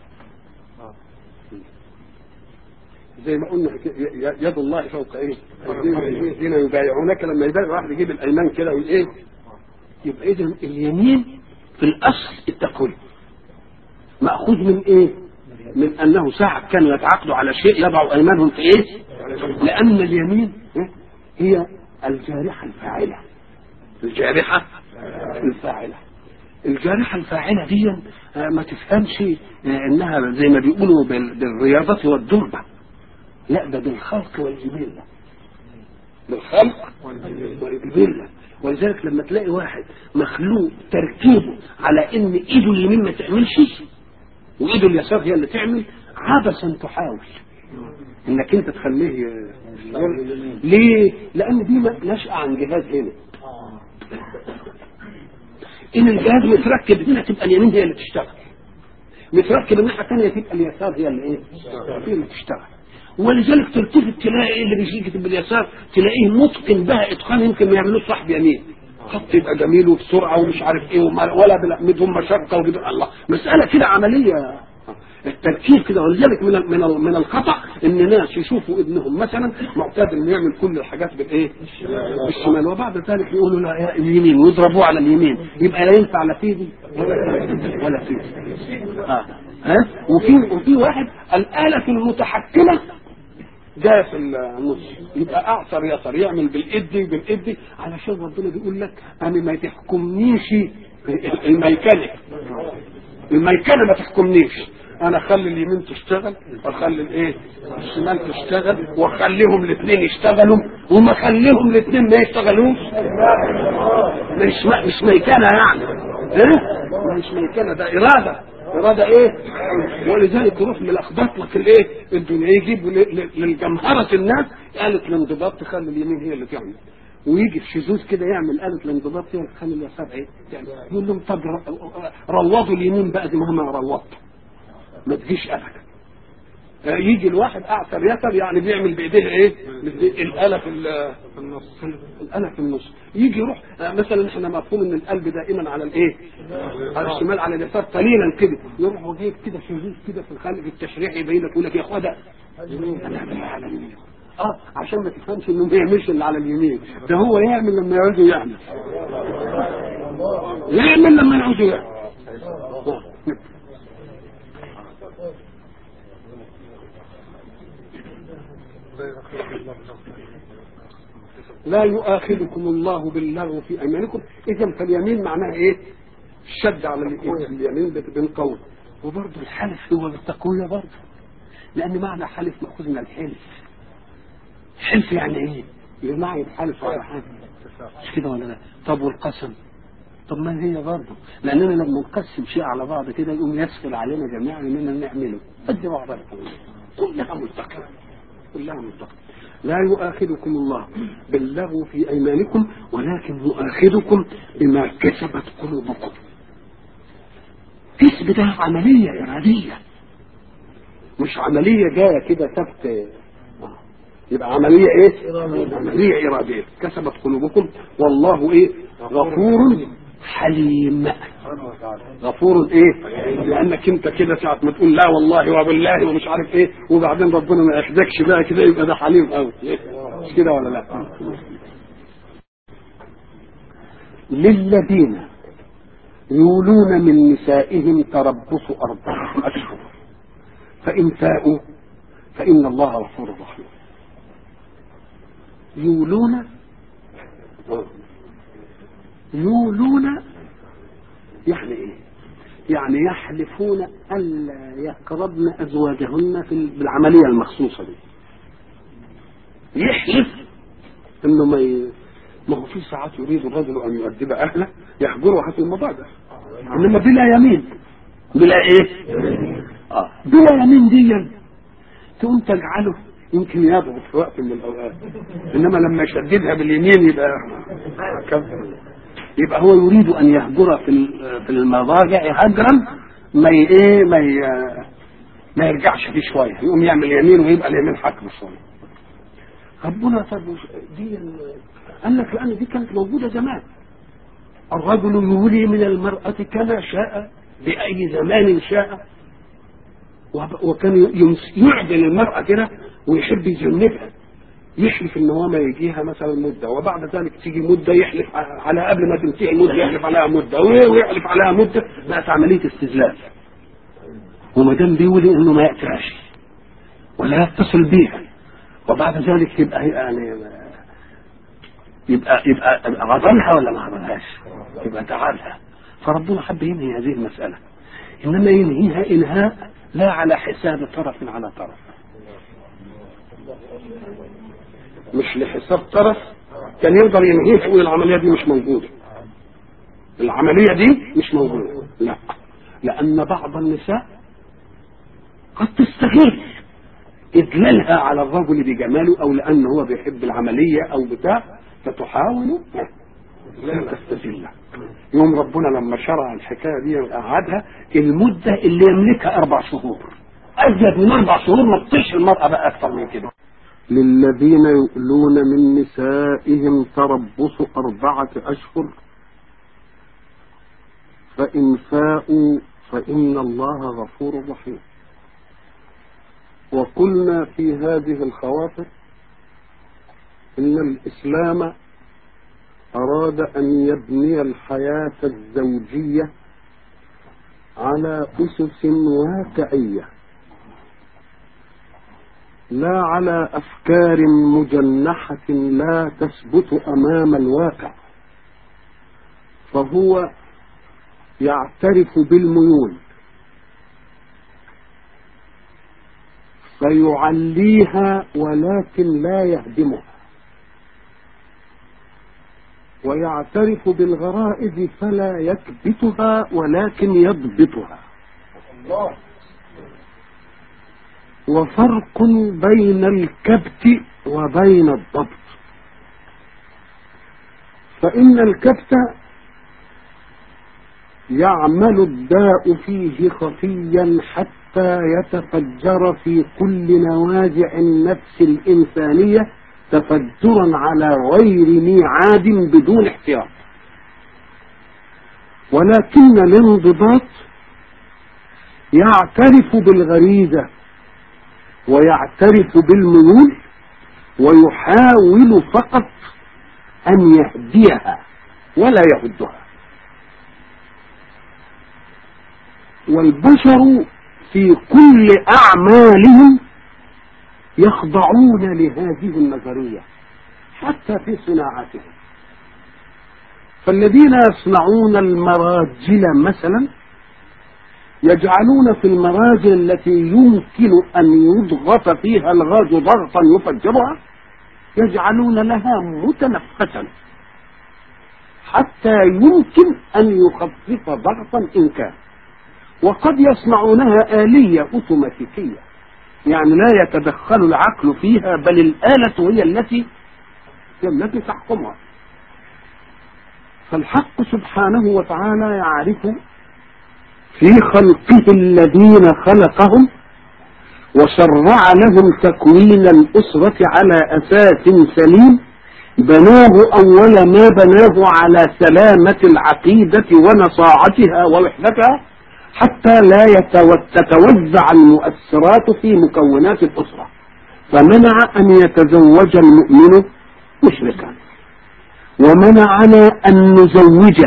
زي ما قلنا يد الله فوق ايه؟ الذين يبايعونك لما يبايع واحد يجيب الايمان كده يقول ايه؟ يبقى اذا اليمين في الاصل التقوى ماخوذ من ايه؟ من انه ساعة كانوا يتعاقدوا على شيء يضعوا ايمانهم في ايه؟ لان اليمين هي الجارحة الفاعلة الجارحة الفاعلة الجارحة الفاعلة دي ما تفهمش انها زي ما بيقولوا بالرياضة والدربة لا ده بالخلق والجبلة بالخلق والجبلة ولذلك لما تلاقي واحد مخلوق تركيبه على ان ايده اليمين ما تعملش وايده اليسار هي اللي تعمل عبثا تحاول انك انت تخليه ليه؟ لان دي نشأة عن جهاز هنا ان الجهاز متركب هنا تبقى اليمين هي اللي تشتغل متركب الناحيه الثانيه تبقى اليسار هي اللي ايه؟ هي اللي تشتغل ولذلك تلتفت تلاقي ايه اللي بيجي باليسار تلاقيه متقن بها اتقان يمكن ما يعملوش صاحب يمين خط يبقى جميل وبسرعه ومش عارف ايه ولا بلحمتهم مشقه وجد الله مساله كده عمليه التركيب كده ولذلك من من من الخطا ان ناس يشوفوا ابنهم مثلا معتاد انه يعمل كل الحاجات بالايه؟ بالشمال وبعد ذلك يقولوا لا يا اليمين ويضربوه على اليمين يبقى لا ينفع لا في دي ولا في اه ها وفي وفي واحد الاله المتحكمه جايه في النص يبقى اعصر يسر يعمل بالايد بالايد علشان ربنا بيقول لك انا ما تحكمنيش الميكنه الميكنه ما تحكمنيش انا اخلي اليمين تشتغل واخلي الايه الشمال تشتغل واخليهم الاثنين يشتغلوا وما اخليهم الاثنين ما يشتغلوش مش مش ميكنه يعني ايه مش ميكنه ده اراده اراده ايه ولذلك يروح ملخبط لك الايه الدنيا يجيب للجمهره الناس آلة الانضباط تخلي اليمين هي اللي تعمل ويجي في شذوذ كده يعمل آلة الانضباط هي اللي تخلي اليسار ايه يعني يقول لهم طب روضوا اليمين بقى دي مهما روضت ما تجيش ابدا يجي الواحد اعثر يسر يعني بيعمل بايديه ايه الاله في النص الاله في النص يجي يروح مثلا احنا مفهوم ان القلب دائما على الايه على الشمال على اليسار قليلا كده يروح وجيب كده شذوذ كده في الخلق التشريعي يبين لك يقول لك يا اخويا ده اه عشان ما تفهمش انه ما يعملش اللي على اليمين ده هو يعمل لما يعوز يعمل يعمل لما يعوز يعمل لا يؤاخذكم الله باللغو في ايمانكم اذا فاليمين معناها ايه الشد على اليمين بالقول وبرضه الحلف هو بالتقوية برضه لان معنى حلف ماخوذ من الحلف حلف يعني ايه اللي معي الحلف على حاجه مش كده ولا لا طب والقسم طب ما هي برضه لاننا لما نقسم شيء على بعض كده يقوم يسهل علينا جميعا اننا نعمله قد بعضها كلها ملتقيه كلها ملتقيه لا يؤاخذكم الله باللغو في ايمانكم ولكن يؤاخذكم بما كسبت قلوبكم كسب ده عمليه اراديه مش عمليه جايه كده ثبت يبقى عمليه ايه عمليه اراديه كسبت قلوبكم والله ايه غفور حليم غفور ايه لانك انت كده ساعه ما تقول لا والله وبالله ومش عارف ايه وبعدين ربنا ما ياخدكش بقى كده يبقى ده حليم قوي مش كده ولا لا للذين يولون من نسائهم تربص أربعة أشهر فإن فاءوا فإن الله غفور رحيم يولون يولون يعني ايه يعني يحلفون الا يقربن ازواجهن في بالعمليه المخصوصه دي يحلف انه ما ي... ما هو في ساعات يريد الرجل ان يؤدب اهله يحجرها في المضاجع انما بلا يمين بلا ايه اه بلا يمين دي تقوم تجعله يمكن يضعف في وقت من الاوقات انما لما يشددها باليمين يبقى كفر يبقى هو يريد ان يهجر في في المضاجع هجرا ما ايه ما ما يرجعش فيه شويه يقوم يعمل يمين ويبقى اليمين حكم شويه ربنا طب دي قال لك لان دي كانت موجوده زمان الرجل يولي من المرأة كما شاء بأي زمان شاء وكان يعدل المرأة كده ويحب يجنبها يحلف ان هو ما يجيها مثلا مده وبعد ذلك تيجي مده يحلف على قبل ما تنتهي المده يحلف عليها مده ويحلف عليها مده بقت عمليه استزلال وما دام بيولي انه ما ياتيهاش ولا يتصل بيها وبعد ذلك يبقى يعني يبقى يبقى غضلها ولا ما غضلهاش يبقى تعالها فربنا حب ينهي هذه المسألة إنما ينهيها إنهاء لا على حساب طرف على طرف مش لحساب طرف كان يقدر ينهيها يقول العملية دي مش موجودة العملية دي مش موجودة لا لأن بعض النساء قد تستغل إدلالها على الرجل بجماله أو لأن هو بيحب العملية أو بتاع فتحاول لا تستذله يوم ربنا لما شرع الحكاية دي وقعدها المدة اللي يملكها أربع شهور أزيد من أربع شهور ما تطيش المرأة بقى أكثر من كده للذين يؤلون من نسائهم تربص أربعة أشهر فإن فاءوا فإن الله غفور رحيم وقلنا في هذه الخواطر إن الإسلام أراد أن يبني الحياة الزوجية على أسس واقعية لا على أفكار مجنحة لا تثبت أمام الواقع فهو يعترف بالميول فيعليها ولكن لا يهدمها ويعترف بالغرائز فلا يكبتها ولكن يضبطها وفرق بين الكبت وبين الضبط فإن الكبت يعمل الداء فيه خفيا حتى يتفجر في كل نوازع النفس الإنسانية تفجرا على غير ميعاد بدون احتياط ولكن الانضباط يعترف بالغريزة ويعترف بالميول ويحاول فقط أن يهديها ولا يهدها والبشر في كل أعمالهم يخضعون لهذه النظرية حتى في صناعتهم فالذين يصنعون المراجل مثلا يجعلون في المراجل التي يمكن أن يضغط فيها الغاز ضغطا يفجرها يجعلون لها متنفسا حتى يمكن أن يخفف ضغطا إن كان وقد يصنعونها آلية أوتوماتيكية يعني لا يتدخل العقل فيها بل الآلة هي التي هي التي تحكمها فالحق سبحانه وتعالى يعرف في خلقه الذين خلقهم وشرع لهم تكوين الأسرة على أساس سليم بناه أول ما بناه على سلامة العقيدة ونصاعتها ووحدتها حتى لا تتوزع المؤثرات في مكونات الأسرة فمنع أن يتزوج المؤمن مشركا ومنعنا أن نزوج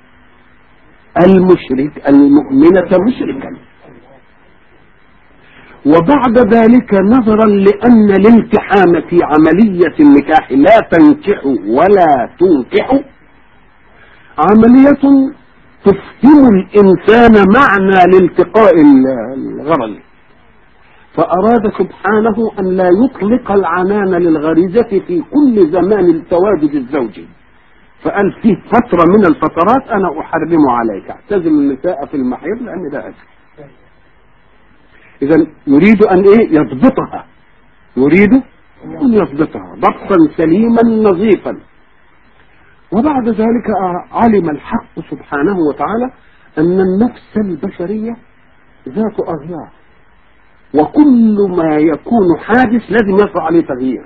المشرك المؤمنة مشركا وبعد ذلك نظرا لأن الالتحام في عملية النكاح لا تنكح ولا تنكح عملية تفهم الإنسان معنى الالتقاء الغرل فأراد سبحانه أن لا يطلق العنان للغريزة في كل زمان التواجد الزوجي فقال فيه فترة من الفترات أنا أحرم عليك اعتزل النساء في المحيض لأن ده أجل إذا يريد أن إيه يضبطها يريد أن يضبطها ضبطا سليما نظيفا وبعد ذلك علم الحق سبحانه وتعالى أن النفس البشرية ذات أغيار وكل ما يكون حادث لازم يطرأ عليه تغيير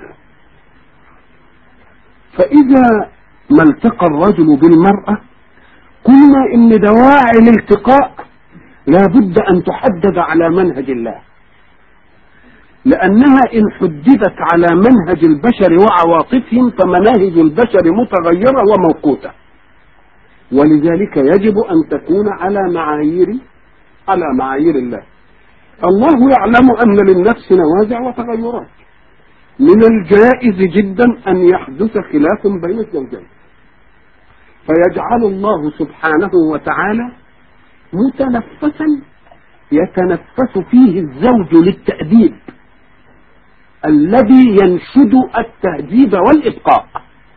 فإذا ما التقى الرجل بالمرأة قلنا إن دواعي الالتقاء لابد أن تحدد على منهج الله لأنها إن حددت على منهج البشر وعواطفهم فمناهج البشر متغيرة وموقوتة ولذلك يجب أن تكون على معايير على معايير الله الله يعلم أن للنفس نوازع وتغيرات من الجائز جدا أن يحدث خلاف بين الزوجين فيجعل الله سبحانه وتعالى متنفسا يتنفس فيه الزوج للتأديب الذي ينشد التهديد والإبقاء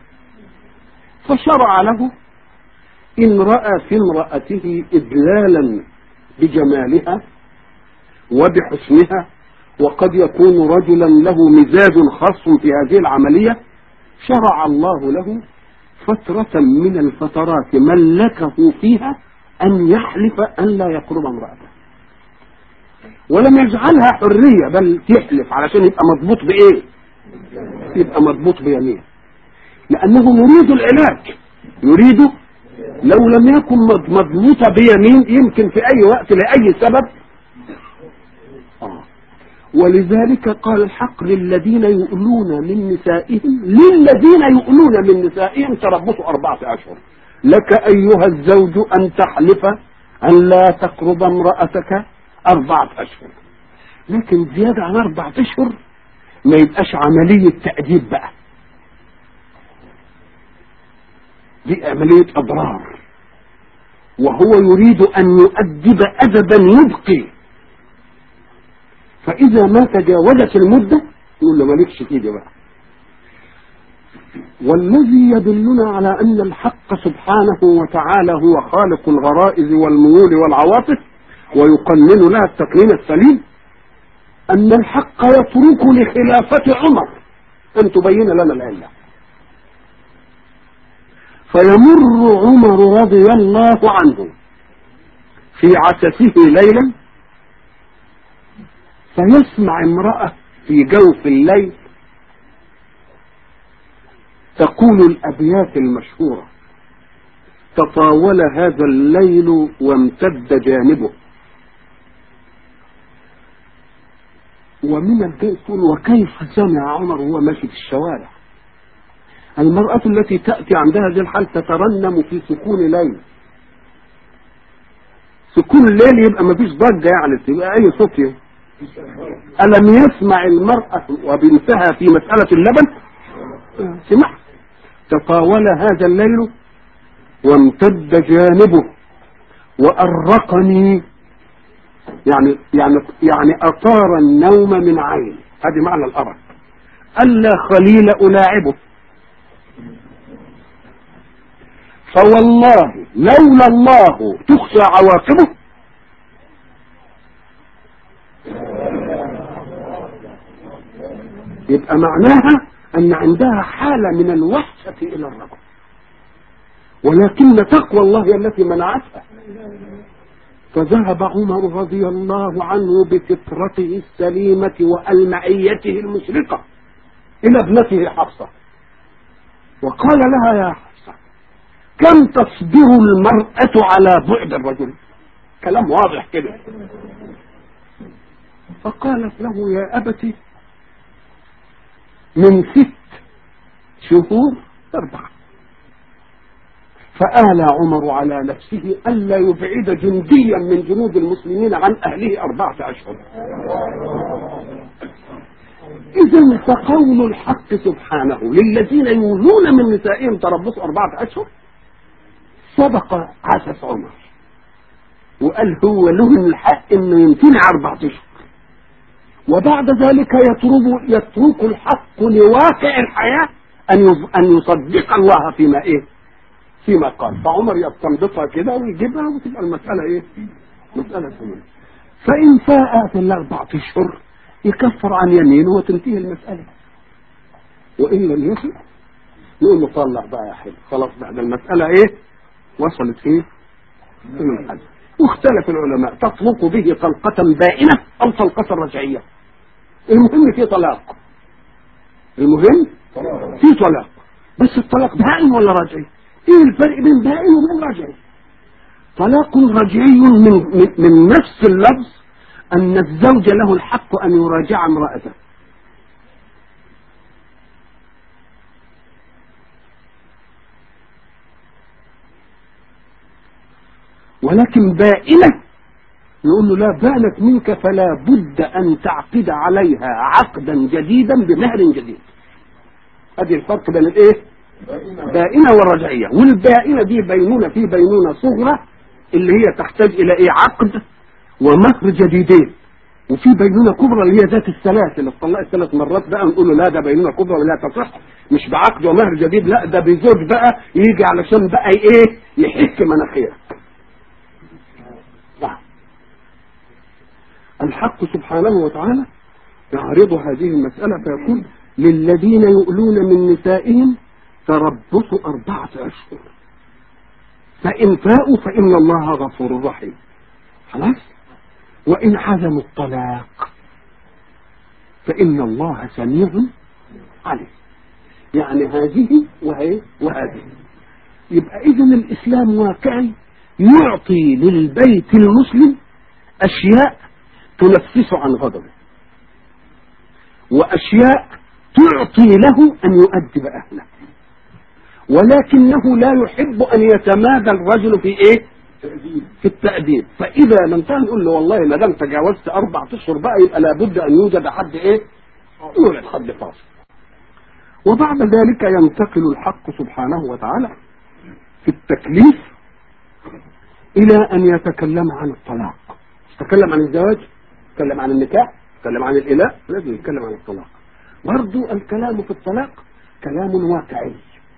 فشرع له إن رأى في امرأته إدلالا بجمالها وبحسنها وقد يكون رجلا له مزاج خاص في هذه العملية شرع الله له فترة من الفترات ملكه فيها أن يحلف أن لا يقرب امرأته ولم يجعلها حرية بل تحلف علشان يبقى مضبوط بإيه يبقى مضبوط بيمين لأنه يريد العلاج يريد لو لم يكن مضبوطة بيمين يمكن في أي وقت لأي سبب آه. ولذلك قال الحق للذين يؤلون من نسائهم للذين يؤلون من نسائهم تربصوا أربعة أشهر لك أيها الزوج أن تحلف أن لا تقرب امرأتك أربعة أشهر لكن زيادة عن أربعة أشهر ما يبقاش عملية تأديب بقى دي عملية أضرار وهو يريد أن يؤدب أدبا يبقي فإذا ما تجاوزت المدة يقول له مالكش كده بقى والذي يدلنا على أن الحق سبحانه وتعالى هو خالق الغرائز والميول والعواطف ويقنن لها التقنين السليم أن الحق يترك لخلافة عمر أن تبين لنا العلة فيمر عمر رضي الله عنه في عسسه ليلا فيسمع امرأة في جوف الليل تقول الأبيات المشهورة تطاول هذا الليل وامتد جانبه ومن الجيش تقول وكيف سمع عمر وهو ماشي في الشوارع المرأة التي تأتي عندها هذه الحال تترنم في سكون ليل سكون الليل يبقى ما فيش ضجة يعني تبقى أي صوت يعني. ألم يسمع المرأة وبنتها في مسألة اللبن سمع تطاول هذا الليل وامتد جانبه وأرقني يعني يعني يعني أطار النوم من عين هذه معنى الأرق ألا خليل ألاعبه فوالله لولا الله تخشى عواقبه يبقى معناها أن عندها حالة من الوحشة إلى الرجل ولكن تقوى الله هي التي منعتها فذهب عمر رضي الله عنه بفطرته السليمة وألمعيته المشرقة إلى ابنته حفصة وقال لها يا حفصة كم تصبر المرأة على بعد الرجل كلام واضح كده فقالت له يا أبتي من ست شهور أربعة فآلى عمر على نفسه ألا يبعد جنديا من جنود المسلمين عن أهله أربعة أشهر إذا فقول الحق سبحانه للذين يولون من نسائهم تربص أربعة أشهر سبق عسس عمر وقال هو له الحق انه يمتنع أربعة أشهر وبعد ذلك يترك يترك الحق لواقع الحياة أن أن يصدق الله فيما إيه؟ فيما قال فعمر يستنبطها كده ويجيبها وتبقى المسألة إيه؟ مسألة سنة فإن فاء في الأربعة أشهر يكفر عن يمينه وتنتهي المسألة وإن لم يفع نقول له طلع بقى يا حلو خلاص بعد المسألة إيه؟ وصلت فيه إلى الحد واختلف العلماء تطلق به طلقة بائنة أو طلقة رجعية المهم في طلاق المهم في طلاق بس الطلاق بائن ولا رجعي ايه الفرق بين بائن وبين رجعي طلاق رجعي من, من, من نفس اللفظ ان الزوج له الحق ان يراجع امرأته ولكن بائنة يقول له لا بانت منك فلا بد أن تعقد عليها عقدا جديدا بمهر جديد ادي الفرق بين الايه بائنة والرجعية والبائنة دي بينونة في بينونة صغرى اللي هي تحتاج الى ايه عقد ومهر جديدين وفي بينونة كبرى اللي هي ذات الثلاث اللي اتطلقت ثلاث مرات بقى نقول له لا ده بينونة كبرى ولا تصح مش بعقد ومهر جديد لا ده بزوج بقى يجي علشان بقى ايه يحك مناخيرك نعم. الحق سبحانه وتعالى يعرض هذه المسألة فيقول للذين يؤلون من نسائهم تربص أربعة أشهر فإن فاءوا فإن الله غفور رحيم خلاص وإن عزموا الطلاق فإن الله سميع عليم يعني هذه وهي وهذه يبقى إذا الإسلام واقعي يعطي للبيت المسلم أشياء تنفس عن غضبه وأشياء تعطي له أن يؤدب أهله ولكنه لا يحب أن يتمادى الرجل في إيه في التأديب فإذا لم كان نقول له والله ما دام تجاوزت أربع أشهر بقى يبقى لابد أن يوجد حد إيه يوجد حد فاصل وبعد ذلك ينتقل الحق سبحانه وتعالى في التكليف إلى أن يتكلم عن الطلاق يتكلم عن الزواج يتكلم عن النكاح يتكلم عن الإله لازم يتكلم عن الطلاق برضو الكلام في الطلاق كلام واقعي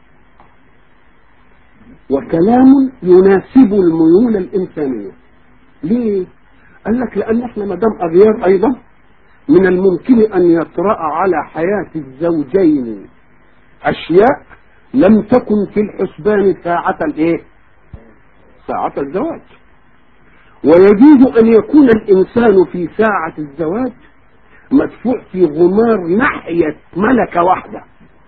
وكلام يناسب الميول الإنسانية ليه؟ قال لك لأن احنا ما دام أغيار أيضا من الممكن أن يطرأ على حياة الزوجين أشياء لم تكن في الحسبان ساعة الإيه؟ ساعة الزواج ويجوز أن يكون الإنسان في ساعة الزواج مدفوع في غمار ناحية ملكة واحدة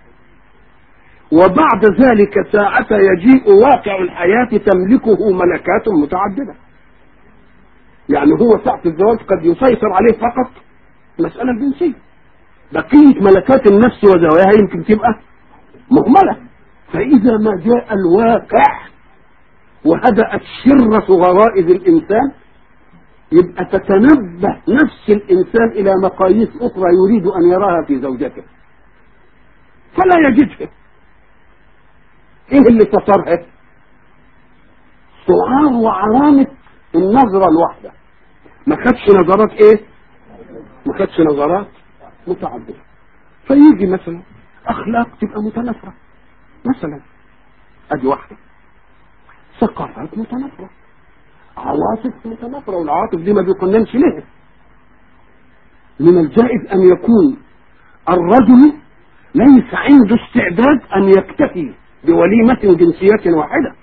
وبعد ذلك ساعة يجيء واقع الحياة تملكه ملكات متعددة يعني هو ساعة الزواج قد يسيطر عليه فقط مسألة جنسية بقية ملكات النفس وزواياها يمكن تبقى مهملة فإذا ما جاء الواقع وهدأت شرة غرائز الإنسان يبقى تتنبه نفس الإنسان إلى مقاييس أخرى يريد أن يراها في زوجته فلا يجدها إيه اللي سترها سعار وعلامة النظرة الواحدة ما خدش نظرات إيه ما خدش نظرات متعددة فيجي مثلا أخلاق تبقى متنافرة مثلا أدي واحدة ثقافات متنافرة عواطف متنافرة والعواطف دي ما بيقننش لها من الجائز أن يكون الرجل ليس عنده استعداد أن يكتفي بوليمة جنسية واحدة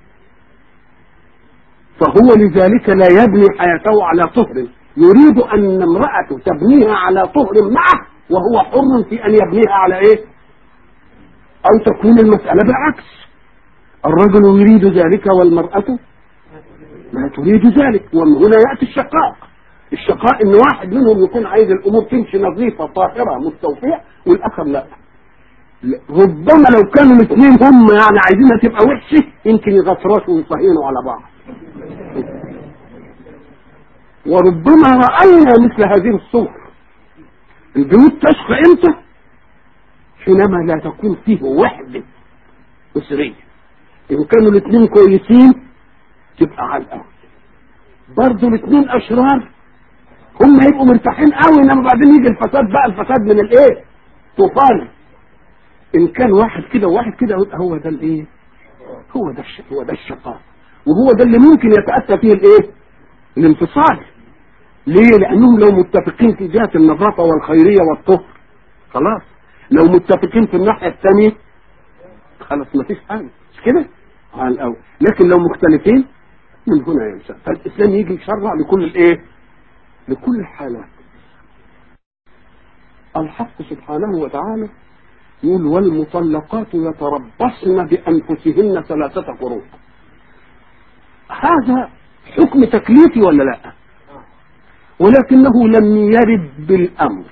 فهو لذلك لا يبني حياته على طهر يريد أن امرأته تبنيها على طهر معه وهو حر في أن يبنيها على إيه أو تكون المسألة بالعكس الرجل يريد ذلك والمرأة لا تريد ذلك ومن هنا يأتي الشقاء الشقاء ان واحد منهم يكون عايز الامور تمشي نظيفة طاهرة مستوفية والاخر لا ربما لو كانوا الاثنين هم يعني عايزينها تبقى وحشة يمكن يغطرسوا ويصهينوا على بعض وربما رأينا مثل هذه الصور البيوت تشقى امتى حينما لا تكون فيه وحدة أسرية إن كانوا الاثنين كويسين تبقى على الأول برضه الاثنين أشرار هم هيبقوا مرتاحين قوي انما بعدين يجي الفساد بقى الفساد من الايه طوفان ان كان واحد كده وواحد كده يبقى هو ده الايه هو ده الشق هو ده الشقاء وهو ده اللي ممكن يتأتى فيه الايه الانفصال ليه لانهم لو متفقين في جهة النظافة والخيرية والطهر خلاص لو متفقين في الناحية الثانية خلاص مفيش حاجة مش كده على الاول لكن لو مختلفين من هنا ينشأ فالاسلام يجي يشرع لكل الايه لكل الحالات الحق سبحانه وتعالى يقول والمطلقات يتربصن بانفسهن ثلاثة قروء هذا حكم تكليفي ولا لا ولكنه لم يرد بالامر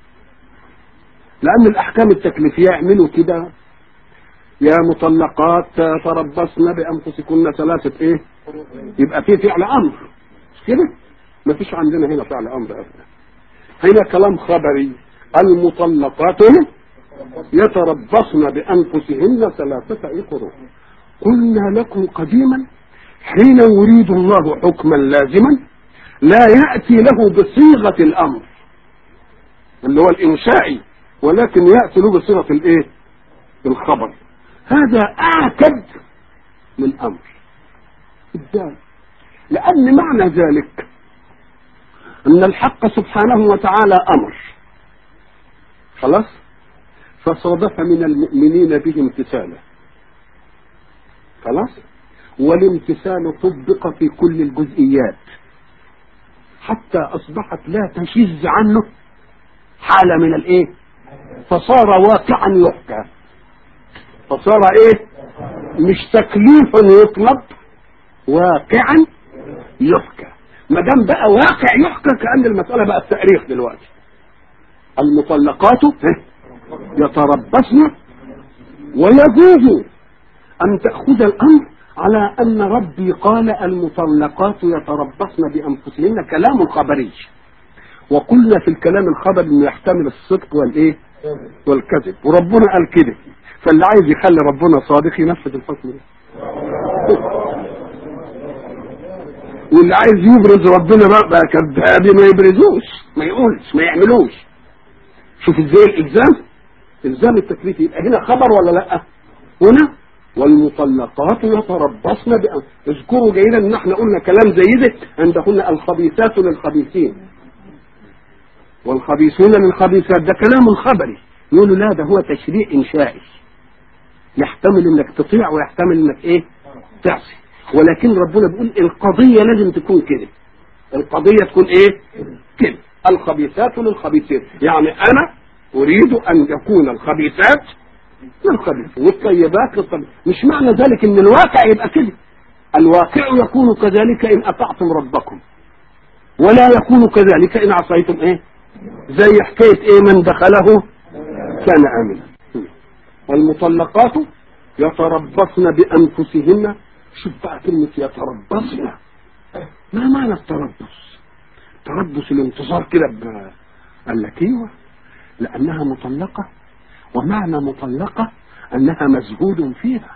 لان الاحكام التكليفيه يعملوا كده يا مطلقات تربصن بانفسكن ثلاثه ايه يبقى في فعل امر مش كده ما فيش عندنا هنا فعل امر ابدا هنا كلام خبري المطلقات يتربصن بانفسهن ثلاثه قروء قلنا لكم قديما حين يريد الله حكما لازما لا ياتي له بصيغه الامر اللي هو الانشائي ولكن ياتي له بصيغه الايه الخبر هذا اعكد من امر ازاي لان معنى ذلك ان الحق سبحانه وتعالى امر خلاص فصادف من المؤمنين به امتثاله خلاص والامتثال طبق في كل الجزئيات حتى اصبحت لا تشذ عنه حاله من الايه فصار واقعا يحكى فصار ايه مش تكليف يطلب واقعا يحكى ما دام بقى واقع يحكى كان المساله بقى التاريخ دلوقتي المطلقات يتربصن ويجوز ان تاخذ الامر على ان ربي قال المطلقات يتربصن بانفسهن كلام خبري وقلنا في الكلام الخبري انه يحتمل الصدق والايه والكذب وربنا قال كده فاللي عايز يخلي ربنا صادق ينفذ الحكم ده واللي عايز يبرز ربنا بقى, بقى كذاب ما يبرزوش ما يقولش ما يعملوش شوف ازاي الالزام الزام التكليف يبقى هنا خبر ولا لا هنا والمطلقات يتربصن بأن اذكروا جيدا ان احنا قلنا كلام زي ده عندهن الخبيثات للخبيثين والخبيثون للخبيثات ده كلام خبري يقولوا لا ده هو تشريع انشائي يحتمل انك تطيع ويحتمل انك ايه تعصي ولكن ربنا بيقول القضية لازم تكون كده القضية تكون ايه كده الخبيثات للخبيثين يعني انا اريد ان يكون الخبيثات للخبيث والطيبات للطيبات مش معنى ذلك ان الواقع يبقى كده الواقع يكون كذلك ان اطعتم ربكم ولا يكون كذلك ان عصيتم ايه زي حكاية ايه من دخله كان امنا والمطلقات يتربصن بانفسهن شوف بقى كلمة يتربصن ما معنى التربص تربص الانتظار كده ب... قال لك ايوه لانها مطلقة ومعنى مطلقة انها مزهود فيها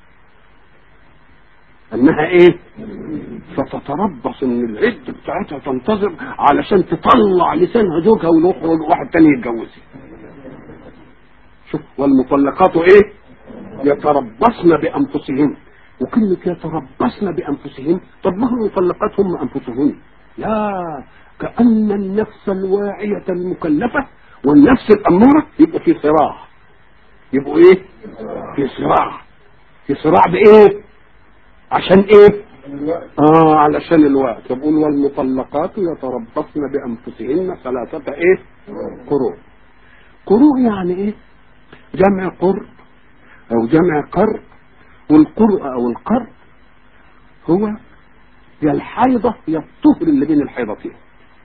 انها ايه فتتربص ان العدة بتاعتها تنتظر علشان تطلع لسانها زوجها ويخرج واحد تاني يتجوزها شوف والمطلقات ايه يتربصن بانفسهن وكلمة يتربصن بانفسهن طب ما هو المطلقات هم انفسهن لا كأن النفس الواعية المكلفة والنفس الأمارة يبقوا في صراع يبقوا ايه في صراع في صراع بايه عشان ايه اه علشان الوقت يقول والمطلقات يتربصن بانفسهن ثلاثة ايه قروء قروء يعني ايه جمع قرء او جمع قرء والقرء او القرء هو يا الحيضة يا الطهر اللي بين الحيضتين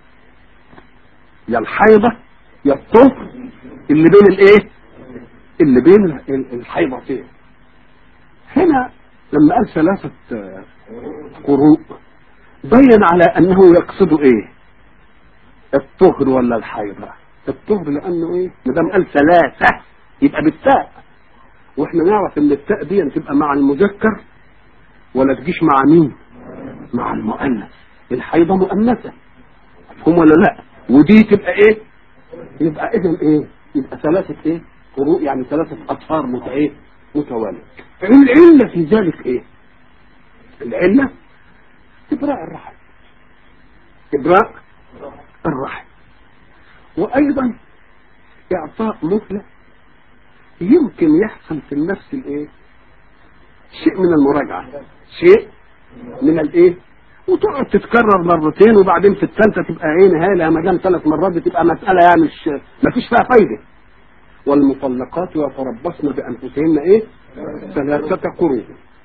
يا الحيضة يا الطهر اللي بين الايه اللي بين الحيضتين هنا لما قال ثلاثة قروء بين على انه يقصد ايه الطهر ولا الحيضة الطهر لانه ايه ما دام قال ثلاثة يبقى بالتاء واحنا نعرف ان التاء دي تبقى مع المذكر ولا تجيش مع مين مع المؤنث الحيضة مؤنثة هم ولا لا ودي تبقى ايه يبقى اذا ايه يبقى ثلاثة ايه قروء يعني ثلاثة اطهار مت ايه متوالية العلة في ذلك ايه العلة ابراء الرحم ابراء الرحم وايضا اعطاء مهلة يمكن يحصل في النفس الايه شيء من المراجعة شيء من الايه وتقعد تتكرر مرتين وبعدين في الثالثه تبقى ايه نهايه لها ما دام ثلاث مرات بتبقى مساله يعني مش ما فيش فيها فايده والمطلقات يتربصن بانفسهن ايه ثلاثه قروء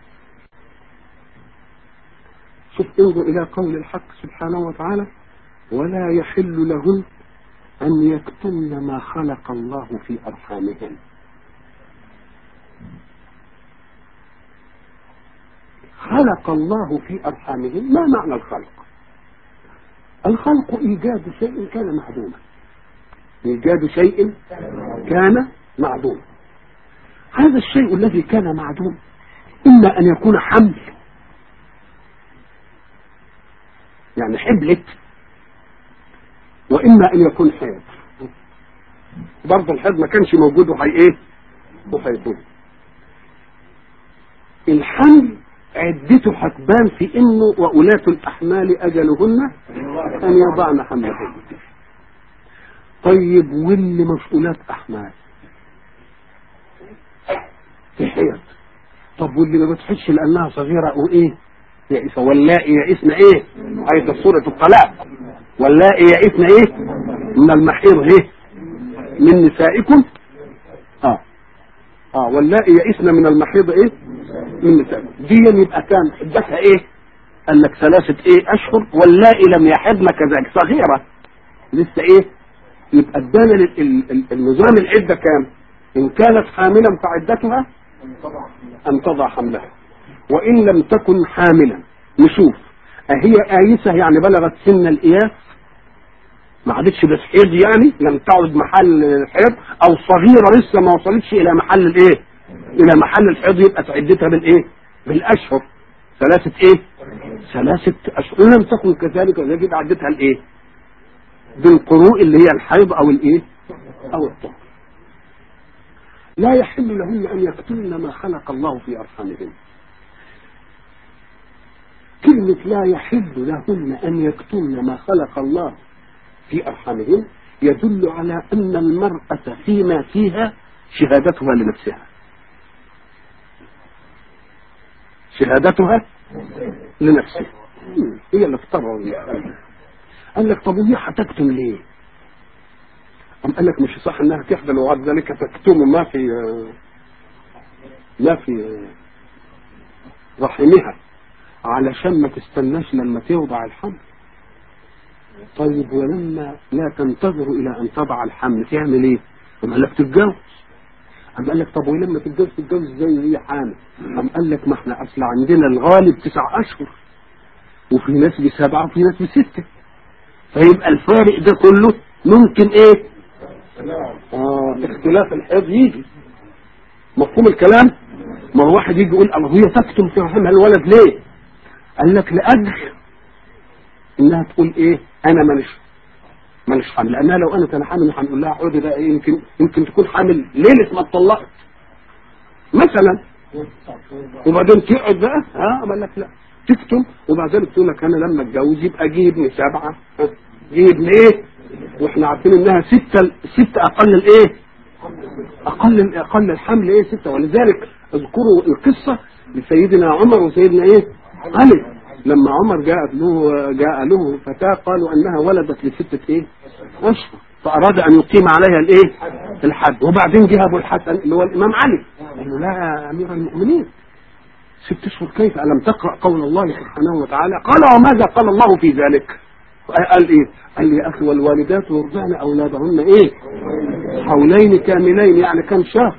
شوف انظر الى قول الحق سبحانه وتعالى ولا يحل لهن ان يكتمن ما خلق الله في ارحامهن خلق الله في أرحامهم ما معنى الخلق الخلق إيجاد شيء كان معدوما إيجاد شيء كان معدوما هذا الشيء الذي كان معدوم إما أن يكون حمل يعني حبلت وإما أن يكون حيض برضه الحيض ما كانش موجود وهي إيه وهيكون الحمل عدته هتبان في انه وأولاة الأحمال أجلهن أن يضعن حملهن طيب واللي مسؤولات أحمال في حيض طب واللي ما بتحسش لأنها صغيرة وإيه يئس واللائي يئسن إيه آية سورة الطلاق واللائي يئسن إيه من المحيض إيه من نسائكم اه اه واللائي يئسن من المحيض ايه من نسائكم دي يبقى كان حدتها ايه قال لك ثلاثة ايه اشهر واللائي لم يحضن كذلك صغيرة لسه ايه يبقى ادانا ال- ال- ال- النظام العدة كام ان كانت حاملا فعدتها ان تضع حملها وان لم تكن حاملا نشوف اهي آيسة يعني بلغت سن الإياس ما عادتش بتحيض يعني لم تعد محل الحيض او صغيره لسه ما وصلتش الى محل الايه الى محل الحيض يبقى تعدتها بالايه بالاشهر ثلاثه ايه ثلاثه اشهر ان لم تكن كذلك يجب عدتها الايه بالقروء اللي هي الحيض او الايه او الطهر لا يحل لهن ان يكتمن ما خلق الله في ارحامهن كلمة لا يحل لهن أن يكتمن ما خلق الله في أرحامهن يدل على أن المرأة فيما فيها شهادتها لنفسها شهادتها لنفسها هي اللي افترض المسألة. قال لك طب وهي هتكتم ليه؟ أم قال لك مش صح انها تحبل وبعد ذلك تكتم ما في ما في رحمها علشان ما تستناش لما توضع الحمل طيب ولما لا تنتظر الى ان تضع الحمل تعمل ايه؟ أم قال لك تتجوز أم قال لك طب ولما تتجوز تتجوز ازاي وهي حامل؟ أم قال لك ما احنا اصل عندنا الغالب تسع اشهر وفي ناس بسبعه وفي ناس بسته فيبقى الفارق ده كله ممكن ايه؟ اه اختلاف الحيض يجي مفهوم الكلام؟ ما هو واحد يجي يقول الله هي تكتم في رحمها الولد ليه؟ قال لك لاجل انها تقول ايه انا مانيش مانيش حامل لانها لو انا كان حامل هنقول لها عودي بقى إيه يمكن يمكن تكون حامل ليله ما اتطلقت مثلا وبعدين تقعد بقى ها قال لك لا تكتم وبعدين تقول لك انا لما اتجوز يبقى جيب ابن سبعه ها، جيب ابن ايه واحنا عارفين انها سته سته اقل الايه اقل اقل الحمل ايه سته ولذلك اذكروا القصه لسيدنا عمر وسيدنا ايه علي لما عمر جاءت له جاء له فتاة قالوا انها ولدت لستة ايه اشهر فاراد ان يقيم عليها الايه الحد وبعدين جه ابو الحسن اللي هو الامام علي قال له لا يا امير المؤمنين ست اشهر كيف الم تقرا قول الله سبحانه وتعالى قال وماذا قال الله في ذلك قال ايه قال لي يا اخي والوالدات يرضعن اولادهن ايه حولين كاملين يعني كم شهر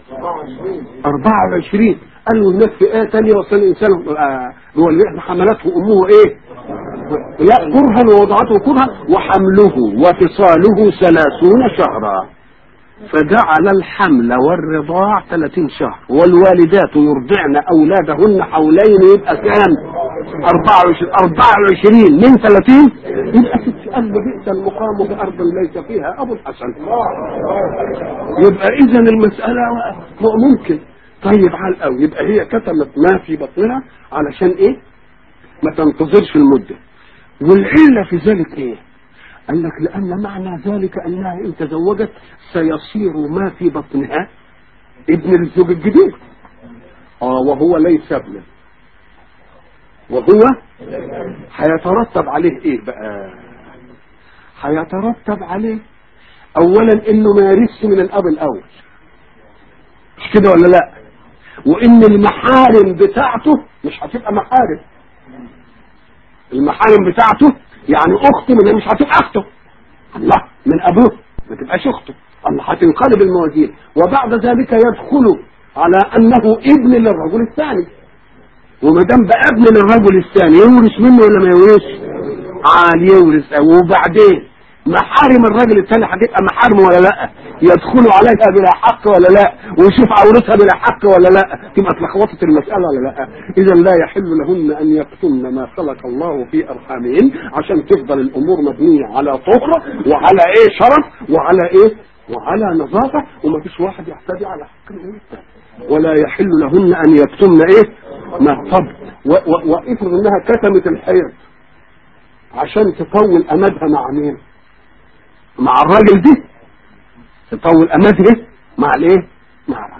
24 قال له هناك في آية تانية وصل الإنسان آه، هو اللي حملته أمه إيه؟ لا كرها ووضعته كرها وحمله وفصاله ثلاثون شهرا فجعل الحمل والرضاع 30 شهر والوالدات يرضعن أولادهن حولين يبقى كام؟ 24 24 من 30 يبقى ست قال بئس المقام بأرض ليس فيها أبو الحسن يبقى إذا المسألة ممكن طيب على الأول يبقى هي كتمت ما في بطنها علشان إيه؟ ما تنتظرش المدة والعلة في ذلك إيه؟ قال لك لأن معنى ذلك أنها إن تزوجت سيصير ما في بطنها ابن الزوج الجديد آه وهو ليس ابنا وهو هيترتب عليه ايه بقى هيترتب عليه اولا انه ما يرثش من الاب الاول مش كده ولا لا وان المحارم بتاعته مش هتبقى محارم المحارم بتاعته يعني اخته من مش هتبقى اخته الله من ابوه ما تبقاش اخته الله هتنقلب الموازين وبعد ذلك يدخل على انه ابن للرجل الثاني وما دام بقى ابن للرجل الثاني يورث منه ولا ما يورثش عاليه ورزقه وبعدين محارم الراجل الثاني هتبقى محارم ولا لا يدخلوا عليها بلا حق ولا لا ويشوف عورتها بلا حق ولا لا تبقى اتلخبطت المساله ولا لا اذا لا يحل لهن ان يكتمن ما خلق الله في ارحامهن عشان تفضل الامور مبنيه على طهره وعلى ايه شرف وعلى ايه وعلى نظافه وما فيش واحد يعتدي على حق الانثى ولا يحل لهن ان يكتمن ايه ما طب وافرض انها كتمت الحيض عشان تطول امدها مع مين مع الراجل دي تطول امدها مع الايه مع الراجل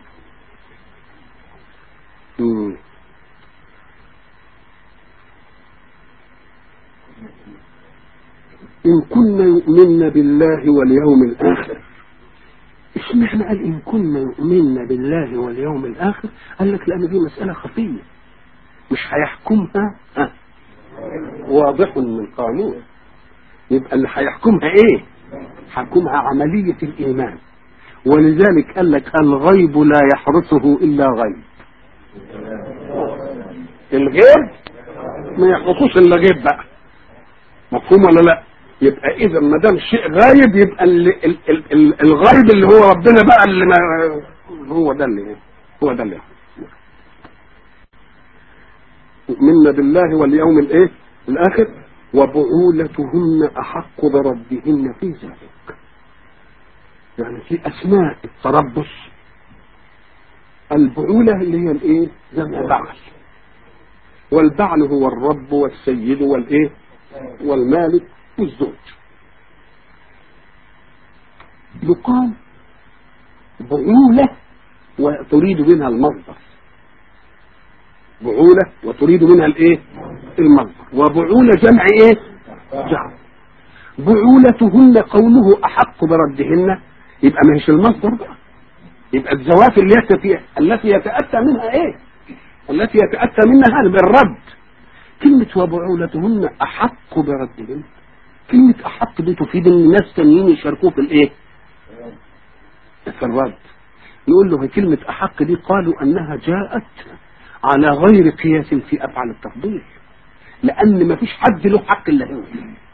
مم. إن كنا يؤمن بالله واليوم الآخر اشمعنى قال إن كنا يؤمن بالله واليوم الآخر قال لك لأن دي مسألة خفية مش هيحكمها ها واضح من قانون يبقى اللي هيحكمها ايه حكمها عملية الإيمان ولذلك قال لك الغيب لا يحرسه إلا غيب الغيب ما يحرسوش إلا غيب بقى مفهوم ولا لا يبقى إذا ما دام شيء غايب يبقى ال ال ال ال الغيب اللي هو ربنا بقى اللي ما هو ده اللي هو ده اللي يؤمن بالله واليوم الايه الاخر وبعولتهن احق بردهن في ذلك يعني في اسماء التربص البعولة اللي هي الايه جمع بعل والبعل هو الرب والسيد والايه والمالك والزوج يقال بعولة وتريد منها المصدر بعولة وتريد منها الايه المصدر وبعولة جمع ايه جمع بعولتهن قوله احق بردهن يبقى ما هيش المصدر بقى يبقى الزواف التي التي يتأتى منها ايه التي يتأتى منها بالرد كلمة وبعولتهن احق بردهن كلمة احق دي تفيد ان الناس تانيين يشاركوه في الايه في الرد نقول له كلمة احق دي قالوا انها جاءت على غير قياس في افعال التفضيل لان ما فيش حد له حق الا هو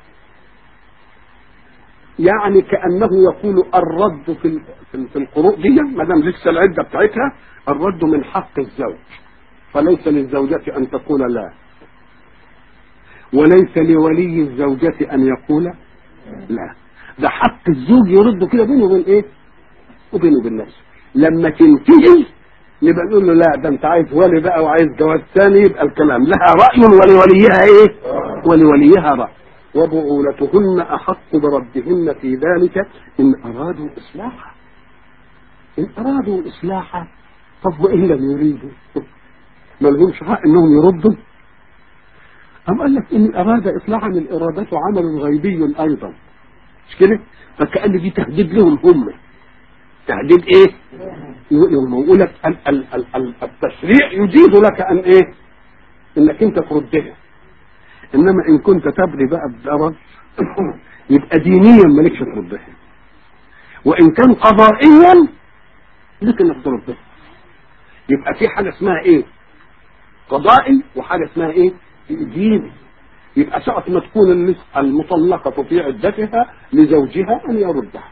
يعني كانه يقول الرد في في القروء دي ما دام لسه العده بتاعتها الرد من حق الزوج فليس للزوجة ان تقول لا وليس لولي الزوجة ان يقول لا ده حق الزوج يرد كده بينه وبين ايه وبينه وبين نفسه لما تنتهي نبقى نقول له لا ده انت عايز ولي بقى وعايز جواز ثاني يبقى الكلام لها رأي ولوليها ايه ولوليها رأي وبعولتهن أحق بردهن في ذلك إن أرادوا إصلاحا إن أرادوا إصلاحا طب وإن لم يريدوا ما لهمش حق إنهم يردوا أم قال لك إن أراد إصلاحا الإرادة عمل غيبي أيضا مش كده فكأن دي تهديد لهم هم تهديد ايه يقول لك التشريع يجيز لك ان ايه انك انت تردها انما ان كنت تبغي بقى الضرر يبقى دينيا مالكش تردها وان كان قضائيا لك انك تردها يبقى في حاجه اسمها ايه قضائي وحاجه اسمها ايه ديني يبقى ساعة ما تكون المطلقة في عدتها لزوجها أن يردها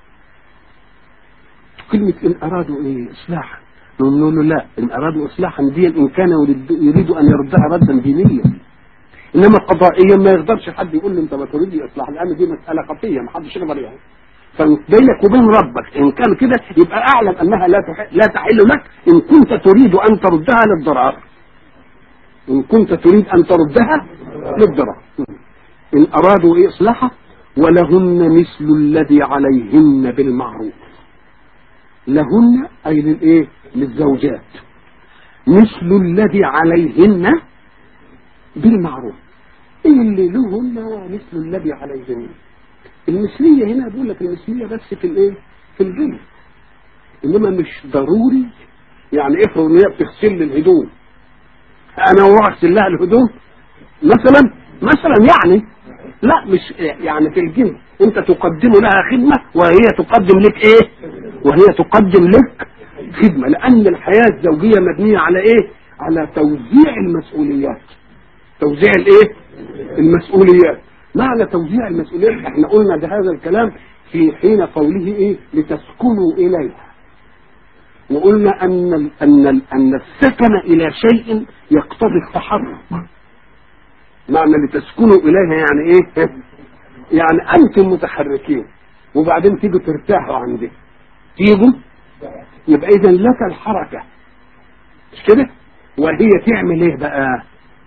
كلمة إن أرادوا إيه إصلاحا نقول له لا إن أرادوا إصلاحا ديا إن كان يريد أن يردها ردا دينيا إنما قضائيا ما يقدرش حد يقول له أنت ما تريد إصلاح لأن دي مسألة خفية ما حدش يقدر يعني فبينك وبين ربك إن كان كده يبقى أعلم أنها لا تحل, لا تحل لك إن كنت تريد أن تردها للضرر إن كنت تريد أن تردها للضرر إن أرادوا إيه إصلاحا ولهن مثل الذي عليهن بالمعروف لهن أي للإيه للزوجات مثل الذي عليهن بالمعروف إيه اللي لهن ومثل الذي عليهن المثلية هنا بقول لك المثلية بس في الإيه في الجنة إنما مش ضروري يعني افرض إن هي بتغسل لي الهدوم أنا أروح أغسل لها الهدوم مثلا مثلا يعني لا مش يعني في الجنة أنت تقدم لها خدمة وهي تقدم لك إيه وهي تقدم لك خدمة لأن الحياة الزوجية مبنية على إيه على توزيع المسؤوليات توزيع الإيه المسؤوليات معنى توزيع المسؤولية احنا قلنا ده هذا الكلام في حين قوله ايه لتسكنوا اليها وقلنا ان ال ان ال ان السكن الى شيء يقتضي التحرك معنى لتسكنوا اليها يعني ايه يعني انتم متحركين وبعدين تيجوا ترتاحوا عندي تيجوا يبقى اذا لك الحركه مش كده وهي تعمل ايه بقى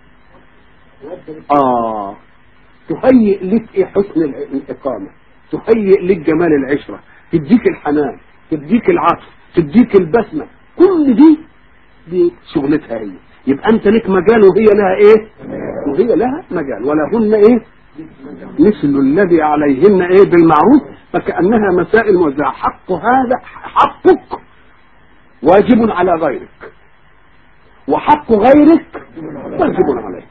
اه تهيئ لك ايه حسن الاقامه تهيئ لك جمال العشره تديك الحنان تديك العطف تديك البسمه كل دي دي شغلتها هي يبقى انت لك مجال وهي لها ايه وهي لها مجال ولهن ايه مثل الذي عليهن ايه بالمعروف فكانها مسائل موزعه حق هذا حقك واجب على غيرك وحق غيرك واجب عليك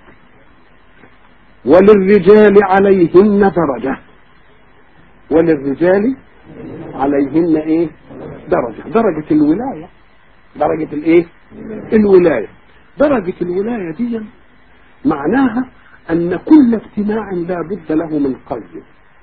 وللرجال عليهن درجة وللرجال عليهن ايه درجة درجة الولاية درجة الايه الولاية درجة الولاية دي معناها ان كل اجتماع لا بد له من قيد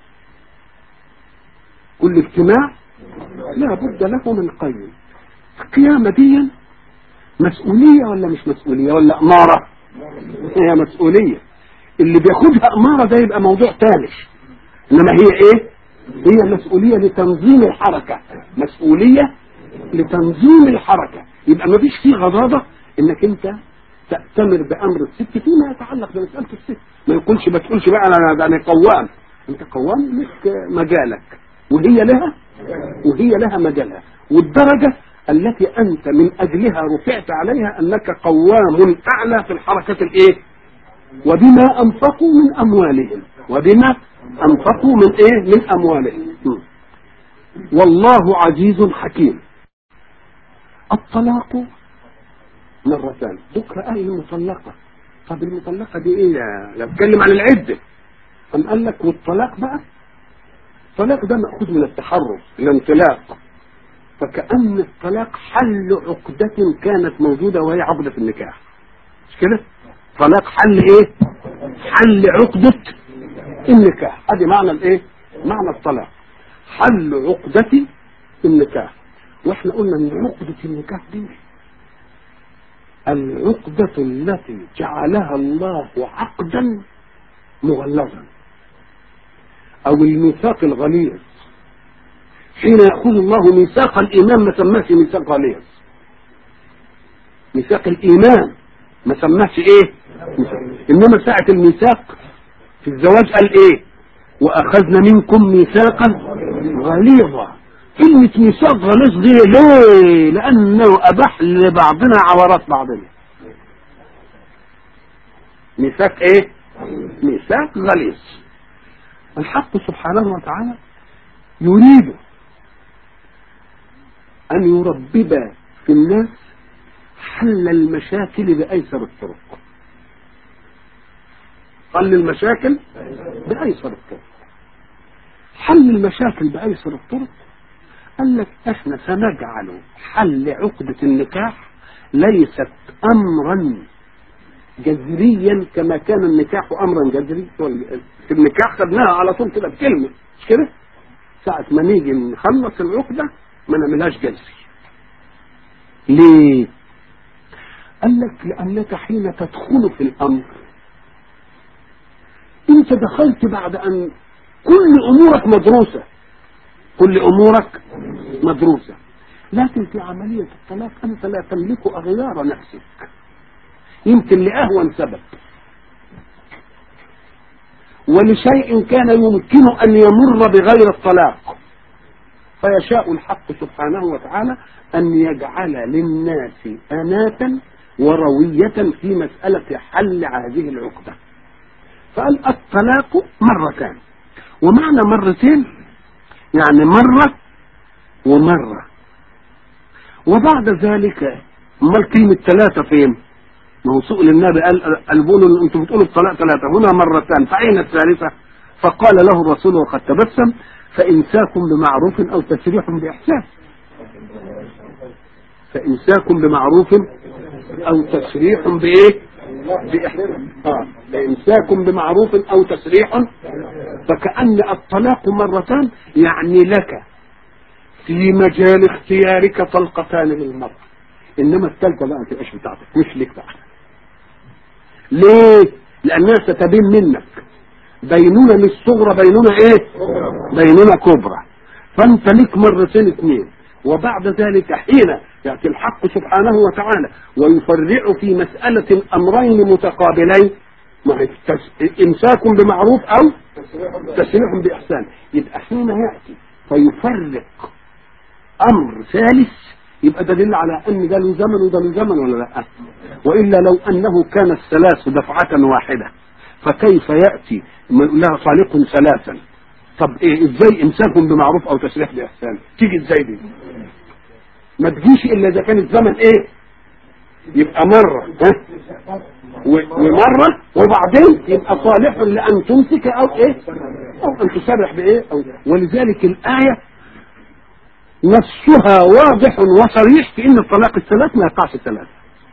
كل اجتماع لا بد له من قيد القيامة دي مسؤولية ولا مش مسؤولية ولا أمارة هي مسؤولية اللي بياخدها أمارة ده يبقى موضوع تاني إنما هي إيه هي مسؤولية لتنظيم الحركة مسؤولية لتنظيم الحركة يبقى ما فيش فيه غضاضة إنك أنت تأتمر بأمر الست فيما يتعلق بمسألة الست ما يقولش ما تقولش بقى أنا أنا قوام أنت قوام لك مجالك وهي لها وهي لها مجالها والدرجة التي أنت من أجلها رفعت عليها أنك قوام أعلى في الحركة الإيه وبما أنفقوا من أموالهم وبما أنفقوا من إيه من أموالهم والله عزيز حكيم الطلاق مرتان بكرة أهل المطلقة طب المطلقة دي إيه يا بتكلم عن العدة أم قال لك والطلاق بقى الطلاق ده مأخوذ من التحرر الانطلاق فكأن الطلاق حل عقدة كانت موجودة وهي عقدة النكاح مش كده طلاق حل ايه حل عقدة النكاح ادي معنى الايه معنى الطلاق حل عقدة النكاح واحنا قلنا ان عقدة النكاح دي العقدة التي جعلها الله عقدا مغلظا او الميثاق الغليظ حين يأخذ الله ميثاق الإيمان ما سماش ميثاق غليظ ميثاق الإيمان ما سماش إيه إنما ساعة الميثاق في الزواج قال إيه وأخذنا منكم ميثاقا غليظا كلمة ميثاق غليظ دي ليه لأنه أباح لبعضنا عورات بعضنا ميثاق إيه ميثاق غليظ الحق سبحانه وتعالى يريد أن يربب في الناس حل المشاكل بأيسر الطرق حل المشاكل بأيسر الطرق حل المشاكل بأيسر الطرق قال لك احنا سنجعل حل عقدة النكاح ليست أمرا جذريا كما كان النكاح أمرا جذري في النكاح خدناها على طول كده بكلمة مش كده ساعة ما نيجي نخلص العقدة ما نعملهاش جذري ليه قال لك لأنك حين تدخل في الأمر انت دخلت بعد أن كل أمورك مدروسة كل أمورك مدروسة لكن في عملية الطلاق أنت لا تملك أغيار نفسك يمكن لأهون سبب ولشيء كان يمكن أن يمر بغير الطلاق فيشاء الحق سبحانه وتعالى أن يجعل للناس أناة وروية في مسألة حل هذه العقدة فقال الطلاق مرتان ومعنى مرتين يعني مرة ومرة وبعد ذلك امال كلمة ثلاثة فين؟ ما هو سئل النبي قال قالوا انتم بتقولوا الطلاق ثلاثة هنا مرتان فأين الثالثة؟ فقال له الرسول وقد تبسم فإمساك بمعروف أو تسريح بإحسان فإمساك بمعروف أو تسريح بإيه؟ بإحسان آه. فإمساك بمعروف أو تسريح فكأن الطلاق مرتان يعني لك في مجال اختيارك طلقتان للمرأة انما الثالثة بقى ما تبقاش بتاعتك مش لك بقى ليه؟ لانها ستبين منك بينونة مش صغرى بينونة ايه؟ بينونة كبرى فانت ليك مرتين اثنين وبعد ذلك حين يأتي الحق سبحانه وتعالى ويفرع في مسألة أمرين متقابلين ما هي تس- إمساك بمعروف أو تسريح بإحسان يبقى حين يأتي فيفرق أمر ثالث يبقى دليل على أن ده له زمن وده له زمن ولا لا وإلا لو أنه كان الثلاث دفعة واحدة فكيف يأتي من لها طالق ثلاثا طب ايه ازاي امساك بمعروف او تسريح باحسان تيجي ازاي دي ما تجيش الا اذا كان الزمن ايه يبقى مره ها و- ومره وبعدين يبقى صالح لان تمسك او ايه او ان تسرح بايه أو ولذلك الايه نصها واضح وصريح في ان الطلاق الثلاث ما يقعش ثلاث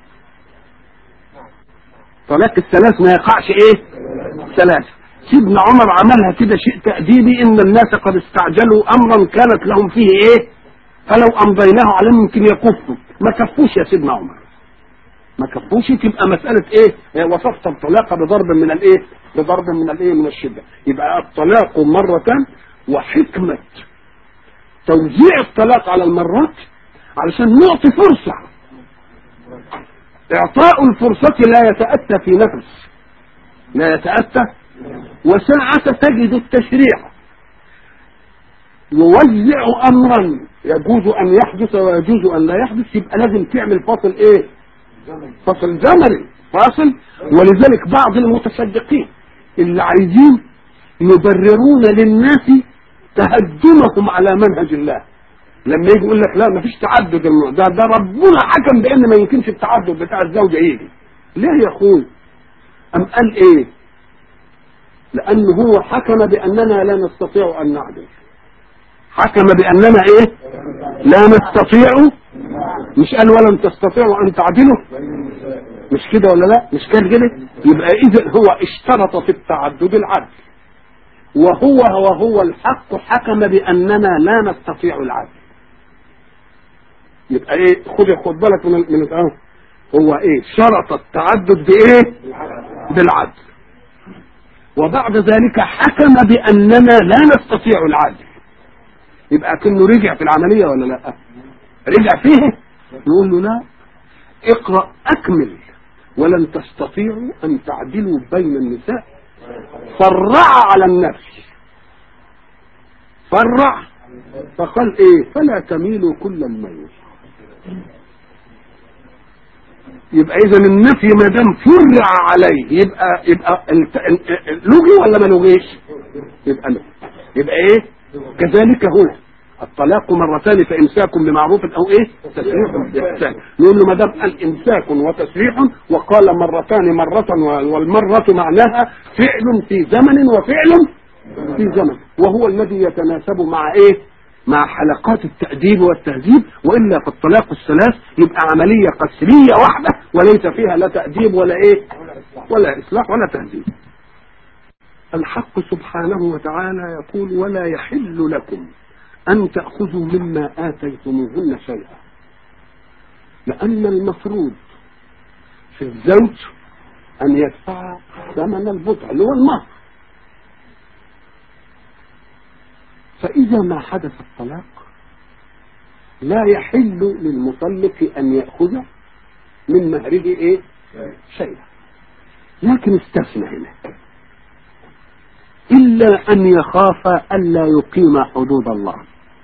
طلاق الثلاث ما يقعش ايه ثلاث سيدنا عمر عملها كده شيء تأديبي ان الناس قد استعجلوا امرا كانت لهم فيه ايه فلو امضيناه عليهم يمكن يكفوا ما كفوش يا سيدنا عمر ما كفوش تبقى مسألة ايه هي وصفت الطلاق بضرب من الايه بضرب من الايه من الشدة يبقى الطلاق مرة وحكمة توزيع الطلاق على المرات علشان نعطي فرصة اعطاء الفرصة لا يتأتى في نفس لا يتأتى وساعة تجد التشريع يوزع امرا يجوز ان يحدث ويجوز ان لا يحدث يبقى لازم تعمل فاصل ايه فاصل زمني فاصل ولذلك بعض المتصدقين اللي عايزين يبررون للناس تهدمهم على منهج الله لما يجي يقول لك لا ما فيش تعدد الم- ده ده ربنا حكم بان ما يمكنش التعدد بتاع الزوجه يجي ليه يا اخوي ام قال ايه لأن هو حكم بأننا لا نستطيع أن نعدل حكم بأننا إيه لا نستطيع مش قال ولن تستطيعوا أن تعدلوا مش كده ولا لا مش كان كده يبقى إذا هو اشترط في التعدد العدل وهو وهو الحق حكم بأننا لا نستطيع العدل يبقى ايه خد خد بالك من ال- من الأمر هو ايه شرط التعدد بايه بالعدل وبعد ذلك حكم بأننا لا نستطيع العدل يبقى كأنه رجع في العملية ولا لا رجع فيه نقول له لا اقرأ أكمل ولن تستطيعوا أن تعدلوا بين النساء فرع على النفس فرع فقال ايه فلا تميلوا كل الميل يبقى اذا النفي ما دام فرع عليه يبقى يبقى الت- ال- ال- لغي ولا ما لغيش يبقى لغي يبقى ايه كذلك هنا الطلاق مرتان فامساك بمعروف او ايه تسريح باحسان نقول له ما دام قال امساك وتسريح وقال مرتان مره والمره معناها فعل في زمن وفعل في زمن وهو الذي يتناسب مع ايه مع حلقات التأديب والتهذيب وإلا في الطلاق الثلاث يبقى عملية قسرية واحدة وليس فيها لا تأديب ولا إيه ولا إصلاح ولا تهذيب الحق سبحانه وتعالى يقول ولا يحل لكم أن تأخذوا مما آتيتموهن شيئا لأن المفروض في الزوج أن يدفع ثمن البضع اللي هو المهر فإذا ما حدث الطلاق لا يحل للمطلق أن يأخذ من مهره إيه؟ شيئا لكن استثنى هنا إلا أن يخاف ألا يقيم حدود الله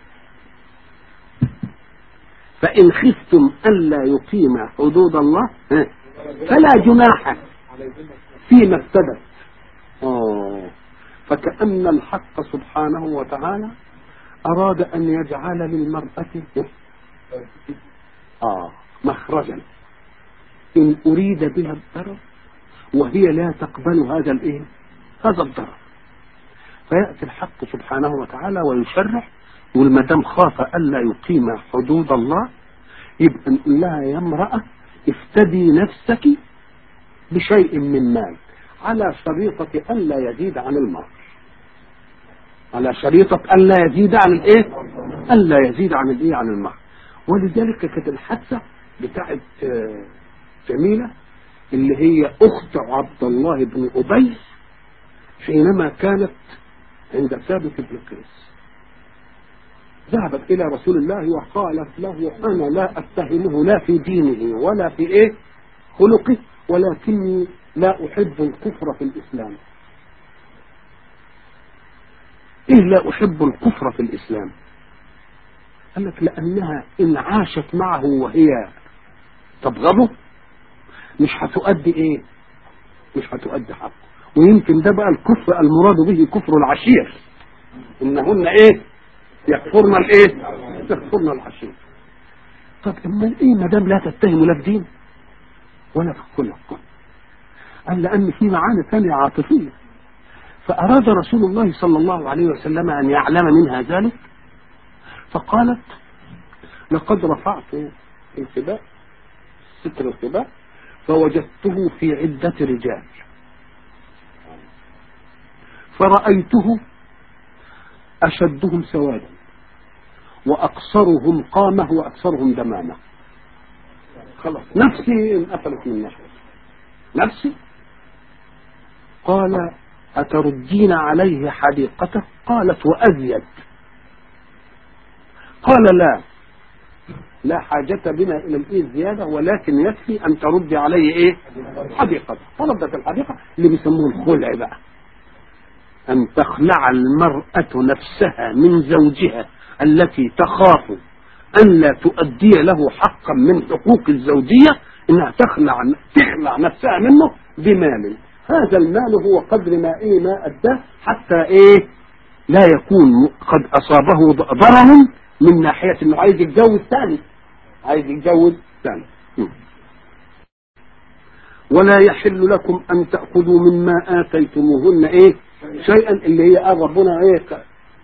فإن خفتم ألا يقيم حدود الله ها، فلا جناح فيما ابتدت آه فكأن الحق سبحانه وتعالى أراد أن يجعل للمرأة آه مخرجا إن أريد بها الضرر وهي لا تقبل هذا الإيه هذا الضرر فيأتي الحق سبحانه وتعالى ويشرع يقول ما دام خاف ألا يقيم حدود الله يبقى نقول لها يا امرأة افتدي نفسك بشيء من مال على شريطة ألا يزيد عن المهر على شريطة ألا يزيد عن الإيه؟ ألا يزيد عن الإيه؟ عن المهر ولذلك كانت الحادثة بتاعت آه، جميلة اللي هي أخت عبد الله بن أبي حينما كانت عند ثابت بن قيس ذهبت إلى رسول الله وقالت له أنا لا أتهمه لا في دينه ولا في إيه خلقه ولكني لا أحب الكفر في الإسلام إيه لا أحب الكفر في الإسلام قال لك لأنها إن عاشت معه وهي تبغضه مش هتؤدي إيه مش هتؤدي حقه ويمكن ده بقى الكفر المراد به كفر العشير إنهن إيه يكفرن الإيه يكفرن العشير طب امال ايه ما دام لا تتهم لا في دين ولا في خلق قال لان في معاني ثانيه عاطفيه فاراد رسول الله صلى الله عليه وسلم ان يعلم منها ذلك فقالت لقد رفعت الخباء ستر الخباء فوجدته في عدة رجال فرأيته أشدهم سوادا وأقصرهم قامة وأكثرهم دمامة خلاص نفسي انقفلت من نفسي نفسي قال أتردين عليه حديقته قالت وأزيد قال لا لا حاجة بنا إلى الإيه زيادة ولكن يكفي أن تردي عليه إيه حديقة طلبت الحديقة اللي بيسموه الخلع بقى أن تخلع المرأة نفسها من زوجها التي تخاف أن لا تؤدي له حقا من حقوق الزوجية إنها تخلع تخلع نفسها منه بمال هذا المال هو قدر ما إيه ما أداه حتى إيه لا يكون قد أصابه ضرر من ناحية إنه عايز يتجوز ثاني عايز يتجوز ثاني ولا يحل لكم أن تأخذوا مما آتيتموهن إيه شيئا اللي هي قال ربنا إيه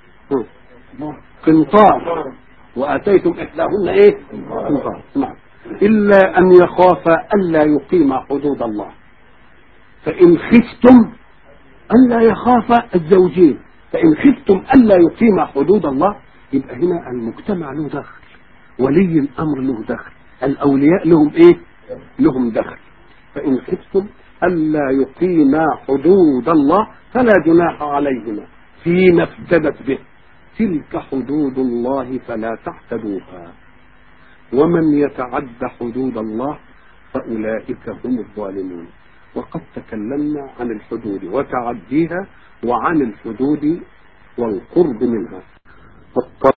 قنطار وآتيتم إحداهن إيه قنطار نعم إلا أن يخافا ألا يقيم حدود الله فإن خفتم ألا يخاف الزوجين فإن خفتم ألا يقيم حدود الله يبقى هنا المجتمع له دخل ولي الأمر له دخل الأولياء لهم إيه لهم دخل فإن خفتم ألا يقيما حدود الله فلا جناح عليهما فيما افتدت به تلك حدود الله فلا تعتدوها ومن يتعد حدود الله فأولئك هم الظالمون وقد تكلمنا عن الحدود وتعديها وعن الحدود والقرب منها